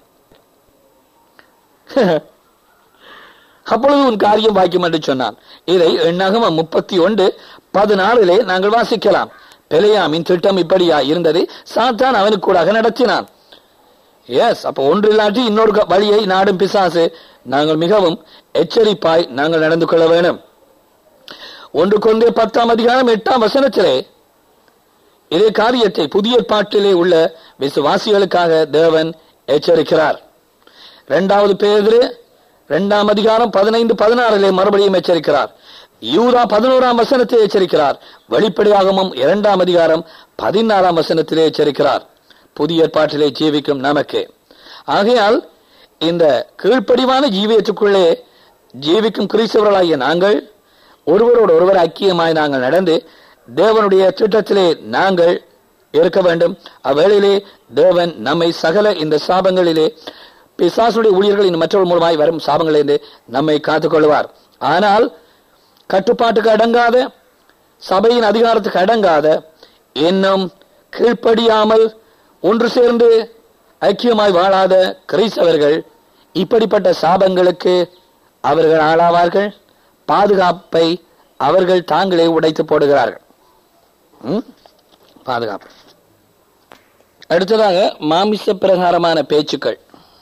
அப்பொழுது உன் காரியம் வாய்க்கும் என்று சொன்னான் இதை எண்ணாகம முப்பத்தி ஒன்று பதினாலிலே நாங்கள் வாசிக்கலாம் பெலையாமின் திட்டம் இப்படியா இருந்தது சாத்தான் அவனுக்கு கூடாக நடத்தினான் எஸ் அப்ப ஒன்று இல்லாட்டி இன்னொரு க- வழியை நாடும் பிசாசு நாங்கள் மிகவும் எச்சரிப்பாய் நாங்கள் நடந்து கொள்ள வேண்டும் ஒன்று கொண்டே பத்தாம் அதிகாரம் எட்டாம் வசனத்திலே இதே காரியத்தை புதிய பாட்டிலே உள்ள விசுவாசிகளுக்காக தேவன் எச்சரிக்கிறார் இரண்டாவது பேதிரு இரண்டாம் அதிகாரம் பதினைந்து பதினாறிலே மறுபடியும் எச்சரிக்கிறார் யூதா பதினோராம் வசனத்தை எச்சரிக்கிறார் வெளிப்படையாகமும் இரண்டாம் அதிகாரம் பதினாறாம் வசனத்திலே எச்சரிக்கிறார் புதிய ஏற்பாட்டிலே ஜீவிக்கும் நமக்கு ஆகையால் இந்த கீழ்ப்படிவான ஜீவியத்துக்குள்ளே ஜீவிக்கும் கிறிஸ்தவர்களாகிய நாங்கள் ஒருவரோடு ஒருவர் ஐக்கியமாய் நாங்கள் நடந்து தேவனுடைய திட்டத்திலே நாங்கள் இருக்க வேண்டும் அவ்வேளையிலே தேவன் நம்மை சகல இந்த சாபங்களிலே பிசாசுடைய ஊழியர்களின் மற்றவர்கள் மூலமாய் வரும் சாபங்களிலிருந்து நம்மை காத்துக்கொள்வார் ஆனால் கட்டுப்பாட்டுக்கு அடங்காத சபையின் அதிகாரத்துக்கு அடங்காத இன்னும் கீழ்ப்படியாமல் ஒன்று சேர்ந்து ஐக்கியமாய் வாழாத கிறிஸ்தவர்கள் இப்படிப்பட்ட சாபங்களுக்கு அவர்கள் ஆளாவார்கள் பாதுகாப்பை அவர்கள் தாங்களே உடைத்து போடுகிறார்கள் ம்? பாதுகாப்பு அடுத்ததாக மாமிச பிரகாரமான பேச்சுக்கள்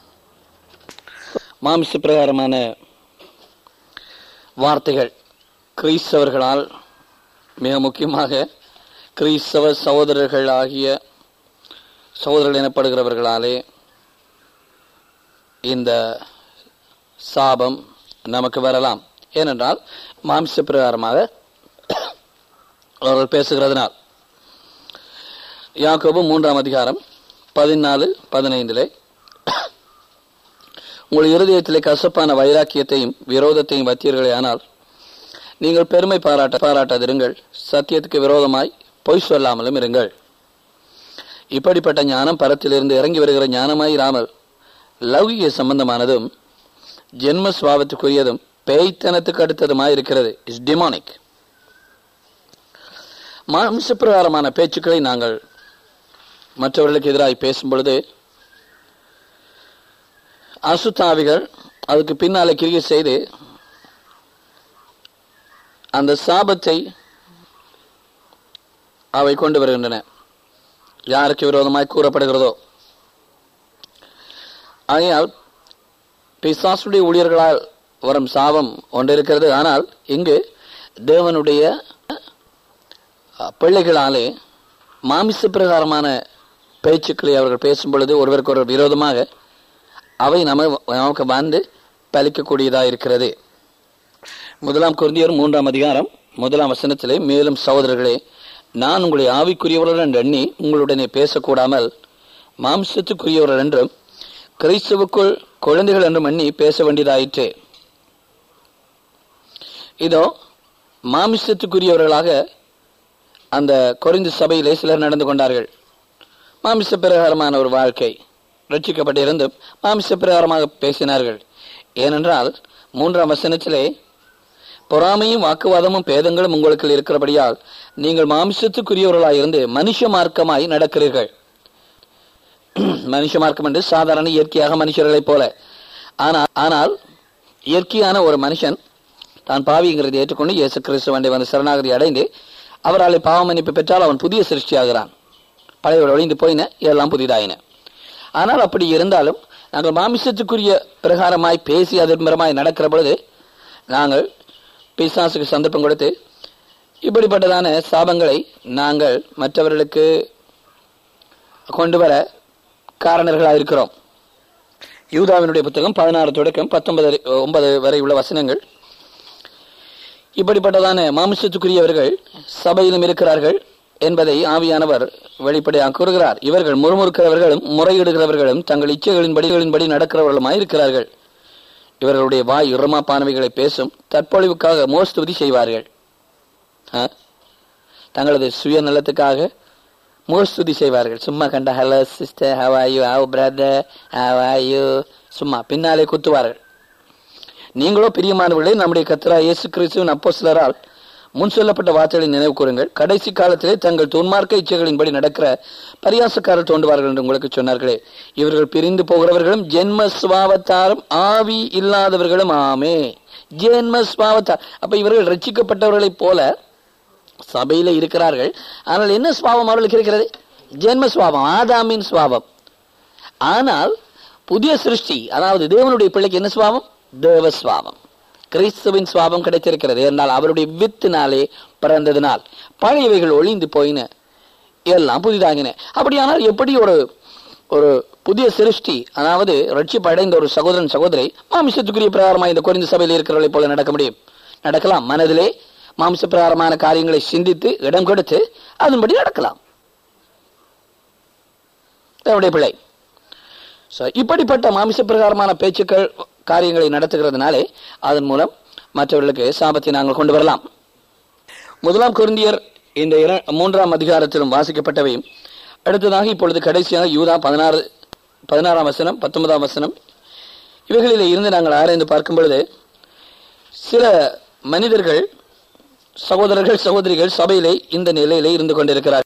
மாமிச பிரகாரமான வார்த்தைகள் கிறிஸ்தவர்களால் மிக முக்கியமாக கிறிஸ்தவ சகோதரர்கள் ஆகிய சகோதரர்கள் எனப்படுகிறவர்களாலே இந்த சாபம் நமக்கு வரலாம் ஏனென்றால் மாம்ச பிரகாரமாக அவர்கள் பேசுகிறதுனால் யாக்கோபு மூன்றாம் அதிகாரம் பதினாலு பதினைந்திலே உங்கள் இருதயத்திலே கசப்பான வைராக்கியத்தையும் விரோதத்தையும் வத்தீர்களே ஆனால் நீங்கள் பெருமை பாராட்ட பாராட்டாதிருங்கள் சத்தியத்துக்கு விரோதமாய் பொய் சொல்லாமலும் இருங்கள் இப்படிப்பட்ட ஞானம் பரத்திலிருந்து இறங்கி வருகிற ஞானமாய் இராமல் லௌகிக சம்பந்தமானதும் ஜென்ம சுவாபத்துக்குரியதும் பேய்த்தனத்துக்கு அடுத்ததுமாய் இருக்கிறது இஸ் டிமானிக் மாம்சப்பிரகாரமான பேச்சுக்களை நாங்கள் மற்றவர்களுக்கு எதிராக பேசும் பொழுது அசுத்தாவிகள் அதுக்கு பின்னாலே கிரியை செய்து அந்த சாபத்தை அவை கொண்டு வருகின்றன யாருக்கு விரோதமாய் கூறப்படுகிறதோ ஆகையால் பிசாசுடைய ஊழியர்களால் வரும் சாபம் ஒன்று இருக்கிறது ஆனால் இங்கு தேவனுடைய அஹ், பிள்ளைகளாலே மாமிச பிரகாரமான பேச்சுக்களை அவர்கள் பேசும் பொழுது ஒருவருக்கு ஒருவர் விரோதமாக அவை நம்ம நமக்கு வந்து பலிக்கக்கூடியதாக இருக்கிறது முதலாம் குருந்தியர் மூன்றாம் அதிகாரம் முதலாம் வசனத்திலே மேலும் சகோதரர்களே நான் உங்களை ஆவிக்குரியவர்கள் என்று எண்ணி உங்களுடனே பேசக்கூடாமல் மாம்சத்துக்குரியவர்கள் என்றும் கிறிஸ்துவுக்குள் குழந்தைகள் என்றும் எண்ணி பேச வேண்டியதாயிற்று இதோ மாமிசத்துக்குரியவர்களாக அந்த கொரிந்து சபையிலே சிலர் நடந்து கொண்டார்கள் மாமிச பிரகாரமான ஒரு வாழ்க்கை ரட்சிக்கப்பட்டிருந்தும் மாமிச பிரகாரமாக பேசினார்கள் ஏனென்றால் மூன்றாம் வசனத்திலே பொறாமையும் வாக்குவாதமும் பேதங்களும் உங்களுக்கு இருக்கிறபடியால் நீங்கள் மாமிசத்துக்குரியவர்களாயிருந்து மனுஷ மார்க்கமாய் நடக்கிறீர்கள் மனுஷ மார்க்கம் என்று சாதாரண இயற்கையாக மனுஷர்களைப் போல ஆனால் ஆனால் இயற்கையான ஒரு மனுஷன் தான் பாவிங்கிறதை ஏற்றுக்கொண்டு இயேசு கிறிஸ்துவண்டை வந்து சரணாகதி அடைந்து அவரால் பாவ மன்னிப்பு பெற்றால் அவன் புதிய சிருஷ்டியாகிறான் பழையவர்கள் ஒழிந்து போயின எல்லாம் புதிதாயின ஆனால் அப்படி இருந்தாலும் நாங்கள் மாமிசத்துக்குரிய பிரகாரமாய் பேசி அதன்பரமாய் நடக்கிற பொழுது நாங்கள் பிசாசுக்கு சந்தர்ப்பம் கொடுத்து இப்படிப்பட்டதான சாபங்களை நாங்கள் மற்றவர்களுக்கு கொண்டு வர காரணர்களாக இருக்கிறோம் யூதாவினுடைய புத்தகம் பதினாறு தொடக்கம் பத்தொன்பது வரை- ஒன்பது வரை உள்ள வசனங்கள் இப்படிப்பட்டதான மாமிசத்துக்குரியவர்கள் சபையிலும் இருக்கிறார்கள் என்பதை ஆவியானவர் வெளிப்படையாக கூறுகிறார் இவர்கள் முறுமுறுக்கிறவர்களும் முறையிடுகிறவர்களும் தங்கள் இச்சைகளின்படிகளின்படி நடக்கிறவர்களுமாய் இருக்கிறார்கள் இவர்களுடைய வாய் இரமாப்பானவைகளை பேசும் தற்பொழிவுக்காக மோஸ்துதி செய்வார்கள் ஆ? தங்களது சுயநலத்துக்காக மோஸ்துதி செய்வார்கள் சும்மா கண்ட hello sister how are you how brother how are you சும்மா பின்னாலே குத்துவார்கள் நீங்களோ பிரியமானவர்களே நம்முடைய கத்தரா இயேசு கிறிஸ்துவின் அப்போஸ்தலரால் முன் சொல்லப்பட்ட வார்த்தைகளை நினைவு கூறுங்கள் கடைசி காலத்திலே தங்கள் துன்மார்க்க இச்சைகளின்படி நடக்கிற பரியாசக்காரர் தோன்றுவார்கள் என்று உங்களுக்கு சொன்னார்களே இவர்கள் பிரிந்து போகிறவர்களும் ஜென்ம சுவாவத்தாரும் ஆவி இல்லாதவர்களும் ஆமே ஜென்ம சுவாவத்தார் அப்ப இவர்கள் ரட்சிக்கப்பட்டவர்களைப் போல சபையில இருக்கிறார்கள் ஆனால் என்ன சுவாபம் அவர்களுக்கு இருக்கிறது ஜென்ம சுவாபம் ஆதாமின் சுவாபம் ஆனால் புதிய சிருஷ்டி அதாவது தேவனுடைய பிள்ளைக்கு என்ன சுவாபம் தேவ சுவாபம் கிறிஸ்துவின் சுவாபம் கிடைத்திருக்கிறது என்றால் அவருடைய வித்தினாலே பிறந்ததினால் பழையவைகள் ஒளிந்து போயின எல்லாம் புதிதாகின அப்படியானால் எப்படி ஒரு ஒரு புதிய சிருஷ்டி அதாவது ரட்சிப்பு அடைந்த ஒரு சகோதரன் சகோதரி மாமிசத்துக்குரிய பிரகாரமாக இந்த குறைந்த சபையில் இருக்கிறவர்களை போல நடக்க முடியும் நடக்கலாம் மனதிலே மாம்ச பிரகாரமான காரியங்களை சிந்தித்து இடம் கொடுத்து அதன்படி நடக்கலாம் தேவனுடைய பிள்ளை So, இப்படிப்பட்ட மாமிச பிரகாரமான பேச்சுக்கள் காரியங்களை நடத்துகிறதுனாலே அதன் மூலம் மற்றவர்களுக்கு சாபத்தை நாங்கள் கொண்டு வரலாம் முதலாம் குருந்தியர் இந்த இர- மூன்றாம் அதிகாரத்திலும் வாசிக்கப்பட்டவையும் அடுத்ததாக இப்பொழுது கடைசியாக யூதா பதினாறு பதினாறாம் வசனம் பத்தொன்பதாம் வசனம் இவைகளிலே இருந்து நாங்கள் ஆராய்ந்து பார்க்கும் பொழுது சில மனிதர்கள் சகோதரர்கள் சகோதரிகள் சபையிலே இந்த நிலையிலே இருந்து கொண்டிருக்கிறார்கள்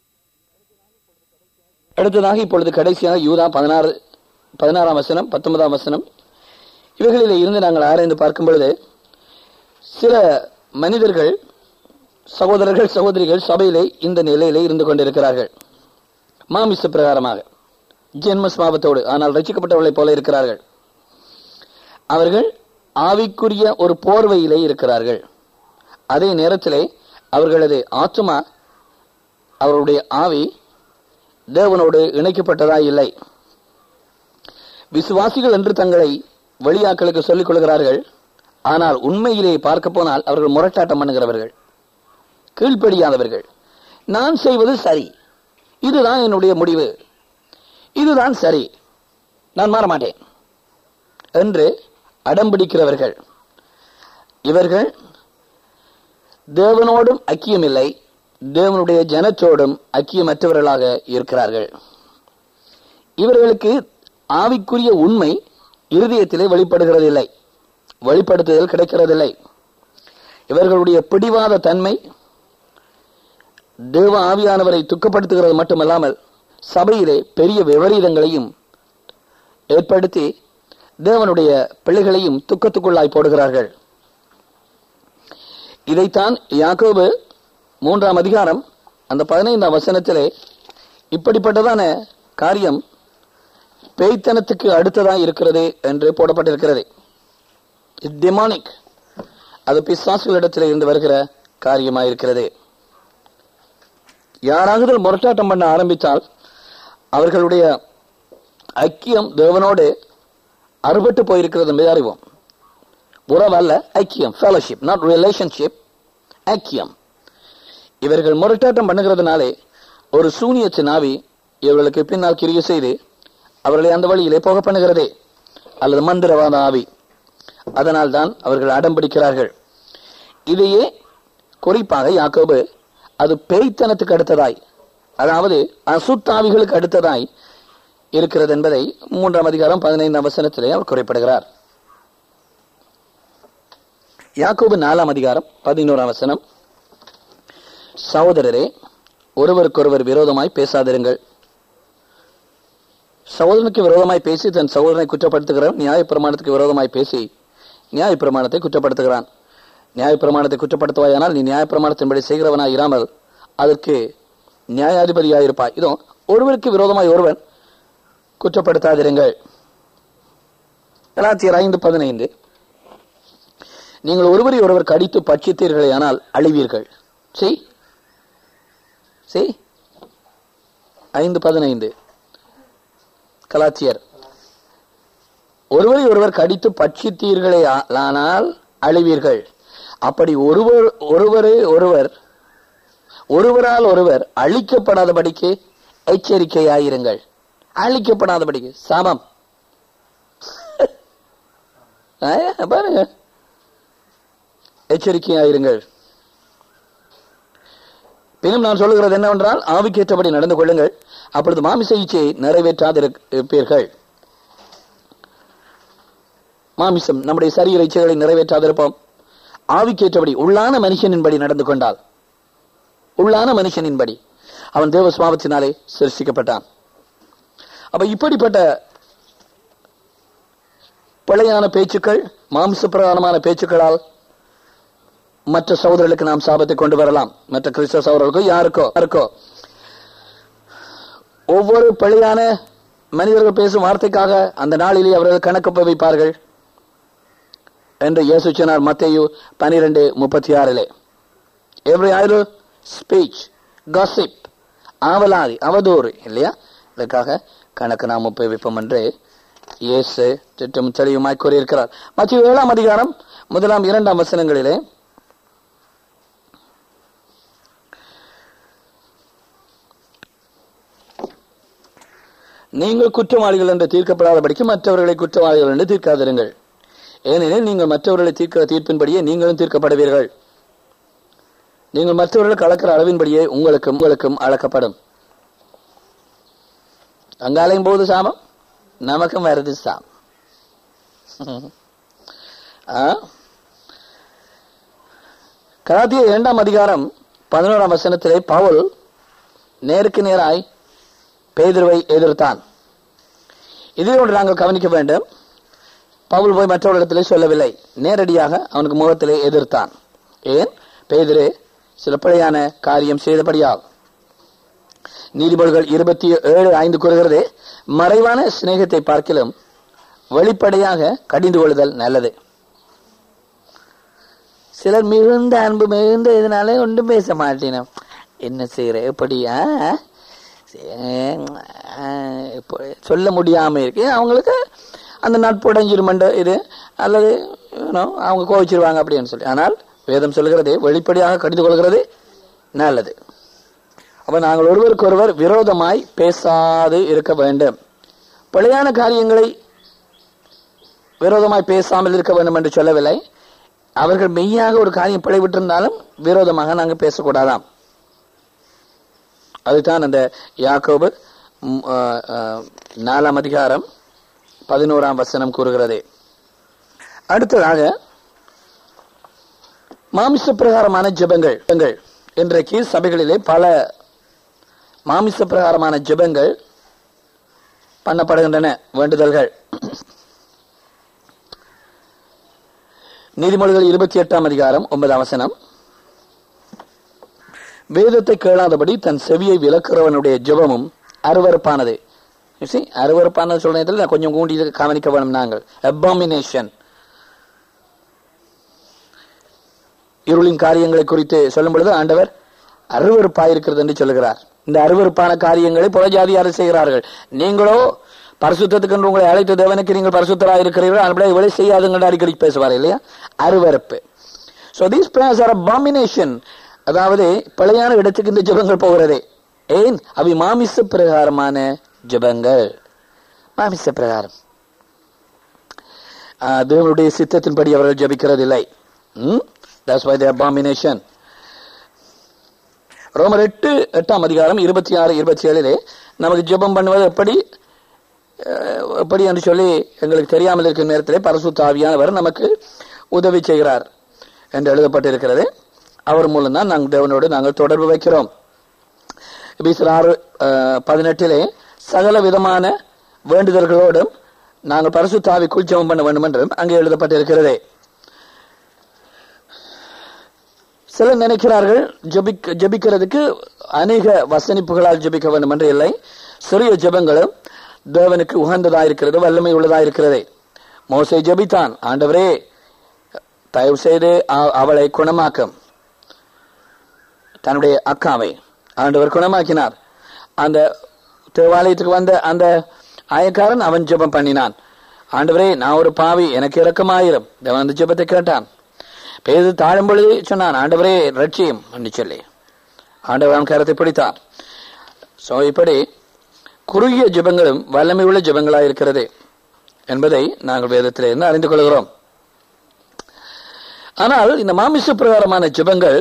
அடுத்ததாக இப்பொழுது கடைசியாக யூதா பதினாறு பதினாறாம் வசனம் பத்தொன்பதாம் வசனம் இவைகளிலே இருந்து நாங்கள் ஆராய்ந்து பார்க்கும் பொழுது சில மனிதர்கள் சகோதரர்கள் சகோதரிகள் சபையிலே இந்த நிலையிலே இருந்து கொண்டிருக்கிறார்கள் மாமிச பிரகாரமாக ஜென்ம ஸ்வாபத்தோடு ஆனால் ரசிக்கப்பட்டவர்களைப் போல இருக்கிறார்கள் அவர்கள் ஆவிக்குரிய ஒரு போர்வையிலே இருக்கிறார்கள் அதே நேரத்திலே அவர்களது ஆத்துமா அவருடைய ஆவி தேவனோடு இணைக்கப்பட்டதா இல்லை விசுவாசிகள் என்று தங்களை வெளியாக்களுக்கு சொல்லிக் கொள்கிறார்கள் ஆனால் உண்மையிலே பார்க்க போனால் அவர்கள் முரட்டாட்டம் பண்ணுகிறவர்கள் கீழ்ப்படியாதவர்கள் நான் செய்வது சரி இதுதான் என்னுடைய முடிவு இதுதான் சரி நான் மாற மாட்டேன் என்று அடம்பிடிக்கிறவர்கள் இவர்கள் தேவனோடும் ஐக்கியமில்லை தேவனுடைய ஜனத்தோடும் ஐக்கியமற்றவர்களாக இருக்கிறார்கள் இவர்களுக்கு ஆவிக்குரிய உண்மை இருதயத்திலே வெளிப்படுகிறதில்லை வெளிப்படுத்துதல் கிடைக்கிறதில்லை இவர்களுடைய பிடிவாத தன்மை தேவ ஆவியானவரை துக்கப்படுத்துகிறது மட்டுமல்லாமல் சபையிலே பெரிய விபரீதங்களையும் ஏற்படுத்தி தேவனுடைய பிள்ளைகளையும் துக்கத்துக்குள்ளாய் போடுகிறார்கள் இதைத்தான் யாக்கோபு மூன்றாம் அதிகாரம் அந்த பதினைந்தாம் வசனத்திலே இப்படிப்பட்டதான காரியம் பேய்த்தனத்துக்கு அடுத்ததாக இருக்கிறது என்று போடப்பட்டிருக்கிறது டெமானிக் அது பிசாசுகளிடத்தில் இருந்து வருகிற காரியமாயிருக்கிறது யாராவது முரட்டாட்டம் பண்ண ஆரம்பித்தால் அவர்களுடைய ஐக்கியம் தேவனோடு அறுபட்டு போயிருக்கிறது என்பதை அறிவோம் உறவல்ல ஐக்கியம் ஃபெலோஷிப் நாட் ரிலேஷன்ஷிப் ஐக்கியம் இவர்கள் முரட்டாட்டம் பண்ணுகிறதுனாலே ஒரு சூனியத்தின் ஆவி இவர்களுக்கு பின்னால் கிரிய செய்து அவர்களை அந்த வழியிலே போக பண்ணுகிறதே அல்லது மந்திரவாத ஆவி அதனால் தான் அவர்கள் அடம் பிடிக்கிறார்கள் இதையே குறிப்பாக யாக்கோபு அது பேய்த்தனத்துக்கு அடுத்ததாய் அதாவது அசுத்தாவிகளுக்கு அடுத்ததாய் இருக்கிறது என்பதை மூன்றாம் அதிகாரம் பதினைந்தாம் வசனத்திலே அவர் குறிப்பிடுகிறார் யாக்கோபு நாலாம் அதிகாரம் பதினோராம் வசனம் சகோதரரே ஒருவருக்கொருவர் விரோதமாய் பேசாதிருங்கள் சகோதரனுக்கு விரோதமாய் பேசி தன் சகோதரனை குற்றப்படுத்துகிறவன் நியாயப்பிரமாணத்துக்கு விரோதமாய் பேசி நியாயப்பிரமாணத்தை குற்றப்படுத்துகிறான் நியாயப்பிரமாணத்தை குற்றப்படுத்துவாயானால் நீ நியாயப்பிரமாணத்தின்படி செய்கிறவனாய் இராமல் அதற்கு நியாயாதிபதியாயிருப்பாய் இதோ ஒருவருக்கு விரோதமாய் ஒருவன் குற்றப்படுத்தாதிருங்கள் கலாத்தியர் ஐந்து பதினைந்து நீங்கள் ஒருவரை ஒருவர் கடித்து பட்சித்தீர்களே ஆனால் அழிவீர்கள் செய் செய் ஐந்து பதினைந்து கலாச்சியர் ஒருவரை ஒருவர் கடித்து பட்சித்தீர்களே ஆனால் அழிவீர்கள் அப்படி ஒருவர் ஒருவரே ஒருவர் ஒருவரால் ஒருவர் அழிக்கப்படாதபடிக்கு எச்சரிக்கையாயிருங்கள் அழிக்கப்படாதபடிக்கு சாபம் ஆ, பாருங்க எச்சரிக்கையாயிருங்கள் பின்னும் நான் சொல்லுகிறது என்னவென்றால் ஆவிக்கேற்றபடி நடந்து கொள்ளுங்கள் அப்பொழுது மாமிச இச்சையை நிறைவேற்றாதிருப்பீர்கள் மாமிசம் நம்முடைய சரீர இச்சைகளை நிறைவேற்றாதிருப்போம் ஆவிக்கேற்றபடி உள்ளான மனுஷனின்படி நடந்து கொண்டால் உள்ளான மனுஷனின்படி அவன் தேவ சுவாபத்தினாலே சிருஷ்டிக்கப்பட்டான் அப்ப இப்படிப்பட்ட பிழையான பேச்சுக்கள் மாம்ச பிரதானமான பேச்சுக்களால் மற்ற சகோதரர்களுக்கு நாம் சாபத்தை கொண்டு வரலாம் மற்ற கிறிஸ்தவ சகோதரர்களுக்கோ யாருக்கோ யாருக்கோ ஒவ்வொரு பிழையான மனிதர்கள் பேசும் வார்த்தைக்காக அந்த நாளிலே அவர்கள் கணக்கு வைப்பார்கள் என்று இயேசு சொன்னார் மத்தேயு பனிரெண்டு முப்பத்தி ஆறிலே எவ்ரி ஐடல் ஸ்பீச் gossip ஆவலாதி அவதூறு இல்லையா இதற்காக கணக்கு நாம் உபயோகிப்போம் என்று இயேசு திட்டம் தெளிவுமாய் கூறியிருக்கிறார் மத்திய ஏழாம் அதிகாரம் முதலாம் இரண்டாம் வசனங்களிலே நீங்கள் குற்றவாளிகள் என்று தீர்க்கப்படாதபடிக்கு மற்றவர்களை குற்றவாளிகள் என்று தீர்க்காதிருங்கள் ஏனெனில் நீங்கள் மற்றவர்களை தீர்க்கிற தீர்ப்பின்படியே நீங்களும் தீர்க்கப்படுவீர்கள் நீங்கள் மற்றவர்களுக்கு அளக்கிற அளவின்படியே உங்களுக்கும் உங்களுக்கும் அளக்கப்படும் அங்காலையும் போது சாபம் நமக்கும் வருது சாபம் ஆ? கலாத்திய இரண்டாம் அதிகாரம் பதினோராம் வசனத்திலே பவுல் நேருக்கு நேராய் பேதுருவை எதிர்த்தான் இதையோடு நாங்கள் கவனிக்க வேண்டும் பவுல் போய் மற்றவரிடத்திலே சொல்லவில்லை நேரடியாக அவனுக்கு முகத்திலே எதிர்த்தான் ஏன் பேதுரு சில பிழையான காரியம் செய்தபடியால் நீதிபதிகள் இருபத்தி ஏழு ஐந்து கூறுகிறது மறைவான சிநேகத்தை பார்க்கிலும் வெளிப்படையாக கடிந்து கொள்ளுதல் நல்லது சிலர் மிகுந்த அன்பு மிகுந்த இதனால ஒன்றும் பேச மாட்டேனோம் என்ன செய்யற எப்படியா சொல்ல முடியாம இருக்கு அவங்களுக்கு அந்த நட்பு உடைஞ்சிருமண்ட இது அல்லது you know, அவங்க கோவிச்சிருவாங்க அப்படின்னு சொல்லி ஆனால் வேதம் சொல்கிறது வெளிப்படையாக கடிந்து கொள்கிறது நல்லது அப்ப நாங்கள் ஒருவருக்கொருவர் விரோதமாய் பேசாது இருக்க வேண்டும் பிழையான காரியங்களை விரோதமாய் பேசாமல் இருக்க வேண்டும் என்று சொல்லவில்லை அவர்கள் மெய்யாக ஒரு காரியம் பிழைவிட்டிருந்தாலும் விரோதமாக நாங்கள் பேசக்கூடாதாம் அதுதான் அந்த யாக்கோபு ம், ஆ, ஆ, நாலாம் அதிகாரம் பதினோராம் வசனம் கூறுகிறது அடுத்ததாக மாமிச பிரகாரமான ஜெபங்கள் ஜெபங்கள். இன்றைக்கு சபைகளிலே பல மாமிச பிரகாரமான ஜெபங்கள் பண்ணப்படுகின்றன வேண்டுதல்கள் நீதிமொழிகள் இருபத்தி எட்டாம் அதிகாரம் ஒன்பதாம் வசனம் வேதத்தை கேளாதபடி தன் செவியை விலக்குறவனுடைய ஜெபமும் அருவருப்பானது You see, அருவருப்பானது சொல்ற நேரத்தில் நான் கொஞ்சம் கூண்டி இதை கவனிக்க வேணும் நாங்கள் அபாமினேஷன் இருளின் காரியங்களை குறித்து சொல்லும் பொழுது ஆண்டவர் அருவருப்பாயிருக்கிறது என்று சொல்லுகிறார் இந்த அருவருப்பான காரியங்களை புறஜாதியார் செய்கிறார்கள் நீங்களோ பரிசுத்தத்துக்கு என்று உங்களை அழைத்த தேவனுக்கு நீங்கள் பரிசுத்தராக இருக்கிறீர்கள் அதுபடி இவளை செய்யாதுங்க அடிக்கடி பேசுவார் இல்லையா அருவருப்பு so these prayers are abomination அதாவது பழையான இடத்துக்கு இந்த ஜெபங்கள் போகிறது ஏன் அவை மாமிச பிரகாரமான ஜெபங்கள் மாமிச பிரகாரம் ஆஹ், தேவனுடைய சித்தத்தின்படி அவர்கள் ஜெபிக்கிறதில்லை தட்ஸ் வை தி அபாமினேஷன் ரோமர் எட்டு எட்டாம் அதிகாரம் இருபத்தி ஆறு இருபத்தி ஏழிலே நமக்கு ஜெபம் பண்ணுவது எப்படி அஹ், எப்படி என்று சொல்லி எங்களுக்கு தெரியாமல் இருக்கும் நேரத்திலே பரிசுத்த ஆவியானவர் நமக்கு உதவி செய்கிறார் என்று எழுதப்பட்டிருக்கிறது அவர் மூலம் தான் நாங்கள் தேவனோடு நாங்கள் தொடர்பு வைக்கிறோம் எபேசியர் ஆறு அஹ், பதினெட்டிலே சகல விதமான வேண்டுதல்களோடும் நாங்கள் பரிசுத்தாவிக்குள் ஜெபம் பண்ண வேண்டும் என்றும் அங்கே எழுதப்பட்டிருக்கிறது சிலர் நினைக்கிறார்கள் ஜெபிக்க ஜெபிக்கிறதுக்கு அநேக வசனிப்புகளால் ஜெபிக்க வேண்டும் என்று இல்லை சிறிய ஜெபங்களும் தேவனுக்கு உகந்ததாயிருக்கிறது வல்லமை உள்ளதாயிருக்கிறது மோசை ஜெபித்தான் ஆண்டவரே தயவு செய்து அ- அவளை குணமாக்கும் தன்னுடைய அக்காவை ஆண்டவர் குணமாக்கினார் அந்த தேவாலயத்துக்கு வந்த அந்த ஆயக்காரன் அவன் ஜெபம் பண்ணினான் ஆண்டவரே நான் ஒரு பாவி எனக்கு இரக்கமாயிரும் தேவன் அந்த ஜெபத்தை கேட்டான் பேது தாழும் பொழுது சொன்னான் ஆண்டவரே ரட்சியம் என்று சொல்லி ஆண்டவர் அவன் கரத்தை பிடித்தார் சோ இப்படி குறுகிய ஜெபங்களும் வல்லமை உள்ள ஜெபங்களாக இருக்கிறது என்பதை நாங்கள் வேதத்திலிருந்து அறிந்து கொள்கிறோம் ஆனால் இந்த மாமிச பிரகாரமான ஜெபங்கள்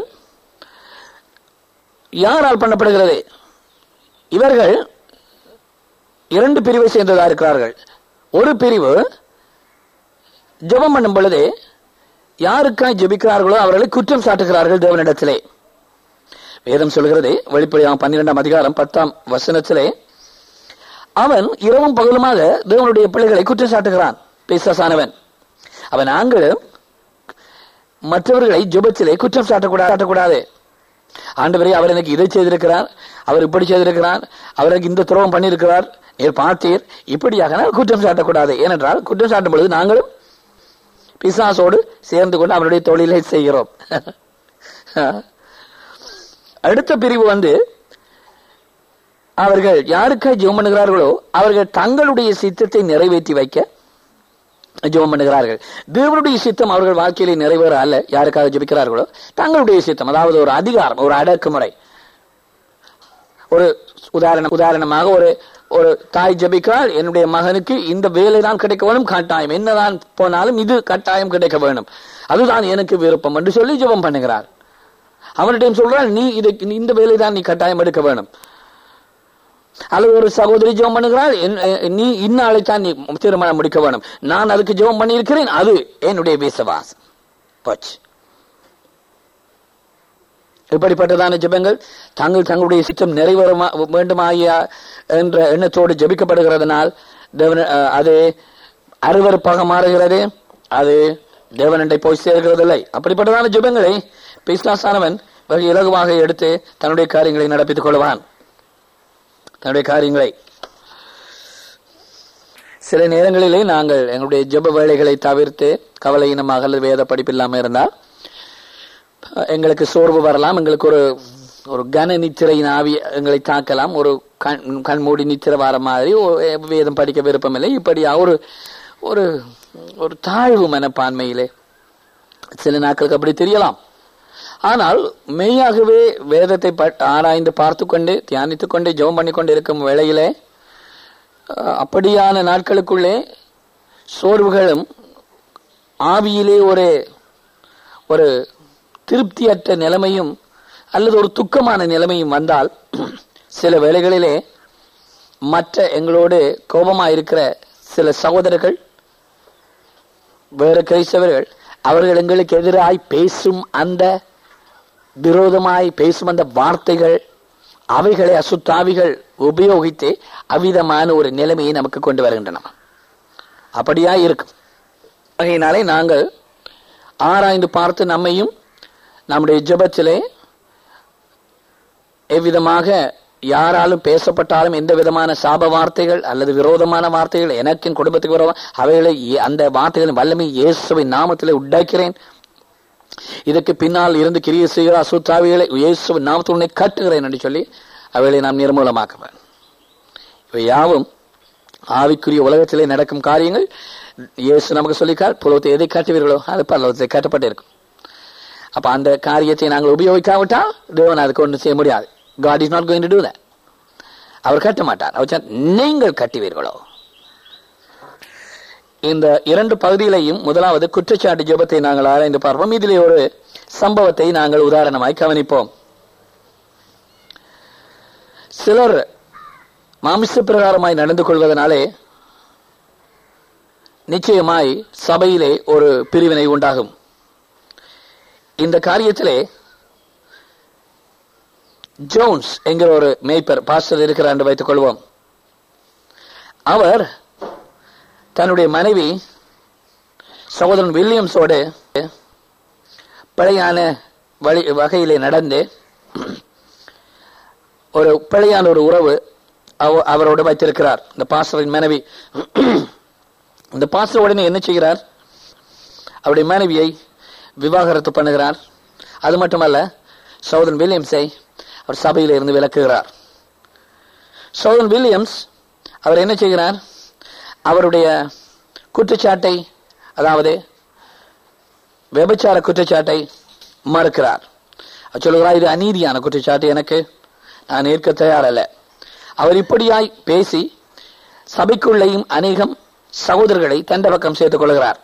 யாரால் பண்ணப்படுகிறது இவர்கள் இரண்டு பிரிவை சேர்ந்ததா இருக்கிறார்கள் ஒரு பிரிவு ஜெபம் பண்ணும் பொழுது யாருக்காய் ஜெபிக்கிறார்களோ அவர்களை குற்றம் சாட்டுகிறார்கள் தேவனிடத்திலே வேதம் சொல்கிறது வெளிப்படையாக பன்னிரெண்டாம் அதிகாரம் பத்தாம் வசனத்திலே அவன் இரவும் பகலுமாக தேவனுடைய பிள்ளைகளை குற்றம் சாட்டுகிறான் பிசாசானவன் அவன் நாங்களும் மற்றவர்களை ஜெபத்திலே குற்றம் சாட்டக்கூடாது சாட்டக்கூடாது ஆண்டவரே அவர் எனக்கு இதை செய்திருக்கிறார் அவர் இப்படி செய்திருக்கிறார் அவர் எனக்கு இந்த துரோகம் பண்ணியிருக்கிறார் நீர் பார்த்தீர் இப்படியாக நான் குற்றம் சாட்டக்கூடாது ஏனென்றால் குற்றம் சாட்டும் பொழுது நாங்களும் பிசாசோடு சேர்ந்து கொண்டு அவருடைய தொழிலை செய்கிறோம் அடுத்த பிரிவு வந்து அவர்கள் யாருக்காக ஜெபம் பண்ணுகிறார்களோ அவர்கள் தங்களுடைய சித்தத்தை நிறைவேற்றி வைக்க ஜெபம் பண்ணுகிறார்கள் தேவனுடைய சித்தம் அவர்கள் வாழ்க்கையிலே நிறைவேற அல்ல யாருக்காக ஜெபிக்கிறார்களோ தங்களுடைய சித்தம் அதாவது ஒரு அதிகாரம் ஒரு அடக்குமுறை ஒரு உதாரணம் உதாரணமாக ஒரு ஒரு தாய் ஜெபிக்கிறாள் என்னுடைய மகனுக்கு இந்த வேலை தான் கிடைக்க வேணும் கட்டாயம் என்னதான் போனாலும் இது கட்டாயம் கிடைக்க வேணும் அதுதான் எனக்கு விருப்பம் என்று சொல்லி ஜெபம் பண்ணுகிறார் அவனிடம் சொல்றாள் நீ இது இந்த வேலை தான் நீ கட்டாயம் எடுக்க வேணும் அல்லது ஒரு சகோதரி ஜெபம் பண்ணுகிறாள் என்- எ- நீ இன்னாலை தான் நீ திருமணம் முடிக்க வேணும் நான் அதுக்கு ஜெபம் பண்ணியிருக்கிறேன் அது என்னுடைய விசுவாசம் போச்சு இப்படிப்பட்டதான ஜெபங்கள் தங்கள் தங்களுடைய சித்தம் நிறைவேற வேண்டுமாகிய என்ற எண்ணத்தோடு ஜெபிக்கப்படுகிறதுனால் தேவன அஹ், அது அருவருப்பாக மாறுகிறது அது தேவனண்டை போய் சேர்கிறதில்லை அப்படிப்பட்டதான ஜெபங்களை பிசாசானவன் வெகு இலகுவாக எடுத்து தன்னுடைய காரியங்களை நடப்பித்துக் கொள்வான் தன்னுடைய காரியங்களை சில நேரங்களிலே நாங்கள் எங்களுடைய ஜெப வேலைகளை தவிர்த்து கவலையினமாக அல்லது வேத படிப்பில்லாமல் இருந்தால் அஹ், எங்களுக்கு சோர்வு வரலாம் எங்களுக்கு ஒரு ஒரு கன நித்திரையின் ஆவி எங்களை தாக்கலாம் ஒரு கண் கண் மூடி நித்திரை வர மாதிரி ஒரு வேதம் படிக்க விருப்பமில்லை இப்படியா ஒரு ஒரு ஒரு தாழ்வு மனப்பான்மையிலே சில நாட்களுக்கு அப்படி தெரியலாம் ஆனால் மெய்யாகவே வேதத்தை பட்- ஆராய்ந்து பார்த்து கொண்டு தியானித்துக் கொண்டு ஜெபம் பண்ணி கொண்டு இருக்கும் வேளையிலே அஹ், அப்படியான நாட்களுக்குள்ளே சோர்வுகளும் ஆவியிலே ஒரு ஒரு திருப்தியற்ற நிலைமையும் அல்லது ஒரு துக்கமான நிலைமையும் வந்தால் சில வேளைகளிலே மற்ற எங்களோடு கோபமாக இருக்கிற சில சகோதரர்கள் வேறு கிறிஸ்தவர்கள் அவர்கள் எங்களுக்கு எதிராய் பேசும் அந்த விரோதமாய் பேசும் அந்த வார்த்தைகள் அவைகளை அசுத்தாவிகள் உபயோகித்து அவ்விதமான ஒரு நிலைமையை நமக்கு கொண்டு வருகின்றன அப்படியா இருக்கும் ஆகையினாலே நாங்கள் ஆராய்ந்து பார்த்து நம்மையும் நம்முடைய ஜெபத்திலே எவ்விதமாக யாராலும் பேசப்பட்டாலும் எந்த விதமான சாப வார்த்தைகள் அல்லது விரோதமான வார்த்தைகள் எனக்கு என் குடும்பத்துக்கு விரோதம் அவைகளை ஏ- அந்த வார்த்தைகளின் வல்லமை இயேசுவின் நாமத்திலே உண்டாக்கிறேன் இதற்கு பின்னால் இருந்து கிரிய செய்கிற அசுத்தாவிகளை இயேசுவின் நாமத்தில் உன்னை கட்டுகிறேன் என்று சொல்லி அவைகளை நாம் நிர்மூலமாக்குவேன் இவை யாவும் ஆவிக்குரிய உலகத்திலே நடக்கும் காரியங்கள் இயேசு நமக்கு சொல்லிக்கால் புலவத்தை எதை காட்டுவீர்களோ அது பல்லவத்தை கட்டப்பட்டிருக்கும் அப்ப அந்த காரியத்தை நாங்கள் உபயோகிக்காவிட்டால் தேவன் அதுக்கு ஒன்றும் செய்ய முடியாது God is not going to do that அவர் கட்ட மாட்டார் அவர் சொன்னார், நீங்கள் கட்டுவீர்களோ இந்த இரண்டு பகுதிகளையும் முதலாவது குற்றச்சாட்டு ஜெபத்தை நாங்கள் ஆராய்ந்து பார்ப்போம் இதிலே ஒரு சம்பவத்தை நாங்கள் உதாரணமாய் கவனிப்போம் சிலர் மாமிச பிரகாரமாய் நடந்து கொள்வதனாலே நிச்சயமாய் சபையிலே ஒரு பிரிவினை உண்டாகும் இந்த காரியத்திலே ஜோன்ஸ் என்கிற ஒரு மேய்ப்பர் பாஸ்டர் இருக்கிறார் என்று வைத்துக் கொள்வோம் அவர் தன்னுடைய மனைவி சகோதரன் வில்லியம்ஸோடு பிழையான வழி வகையிலே நடந்து ஒரு பிழையான ஒரு உறவு அவ- அவரோடு வைத்திருக்கிறார் இந்த பாஸ்டரின் மனைவி இந்த பாஸ்டர் உடனே என்ன செய்கிறார் அவருடைய மனைவியை விவாகரத்து பண்ணுகிறார் அது மட்டுமல்ல சௌதன் வில்லியம்ஸை அவர் சபையில் இருந்து விலக்குகிறார் சௌதன் வில்லியம்ஸ் அவர் என்ன செய்கிறார் அவருடைய குற்றச்சாட்டை அதாவது விபச்சார குற்றச்சாட்டை மறுக்கிறார் அவர் சொல்லுகிறார் இது அநீதியான குற்றச்சாட்டு எனக்கு நான் ஏற்க தயாரல்ல அவர் இப்படியாய் பேசி சபைக்குள்ளேயும் அநேகம் சகோதரர்களை தண்ட பக்கம் சேர்த்துக் கொள்கிறார்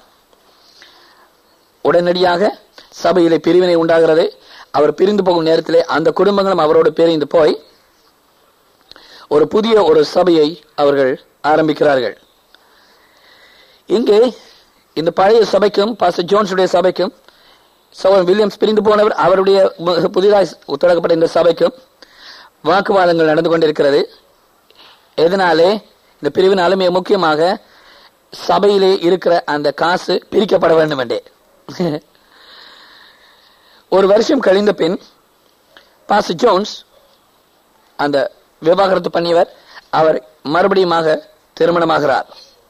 உடனடியாக சபையிலே பிரிவினை உண்டாகிறது அவர் பிரிந்து போகும் நேரத்திலே அந்த குடும்பங்களும் அவரோடு பிரிந்து போய் ஒரு புதிய ஒரு சபையை அவர்கள் ஆரம்பிக்கிறார்கள் இங்கே இந்த பழைய சபைக்கும் பாஸ்டர் ஜோன்ஸுடைய சபைக்கும் சகோதரன் வில்லியம்ஸ் பிரிந்து போனவர் அவருடைய மு- புதிதாய் தொடங்கப்பட்ட இந்த சபைக்கும் வாக்குவாதங்கள் நடந்து கொண்டிருக்கிறது எதனாலே இந்த பிரிவினாலே மிக முக்கியமாக சபையிலே இருக்கிற அந்த காசு பிரிக்கப்பட வேண்டும் என்றே ஒரு வருஷம் கழிந்த பின் பாஸ்டர் ஜோன்ஸ் அந்த விவாகரத்து பண்ணியவர் அவர் மறுபடியுமாக திருமணமாகிறார்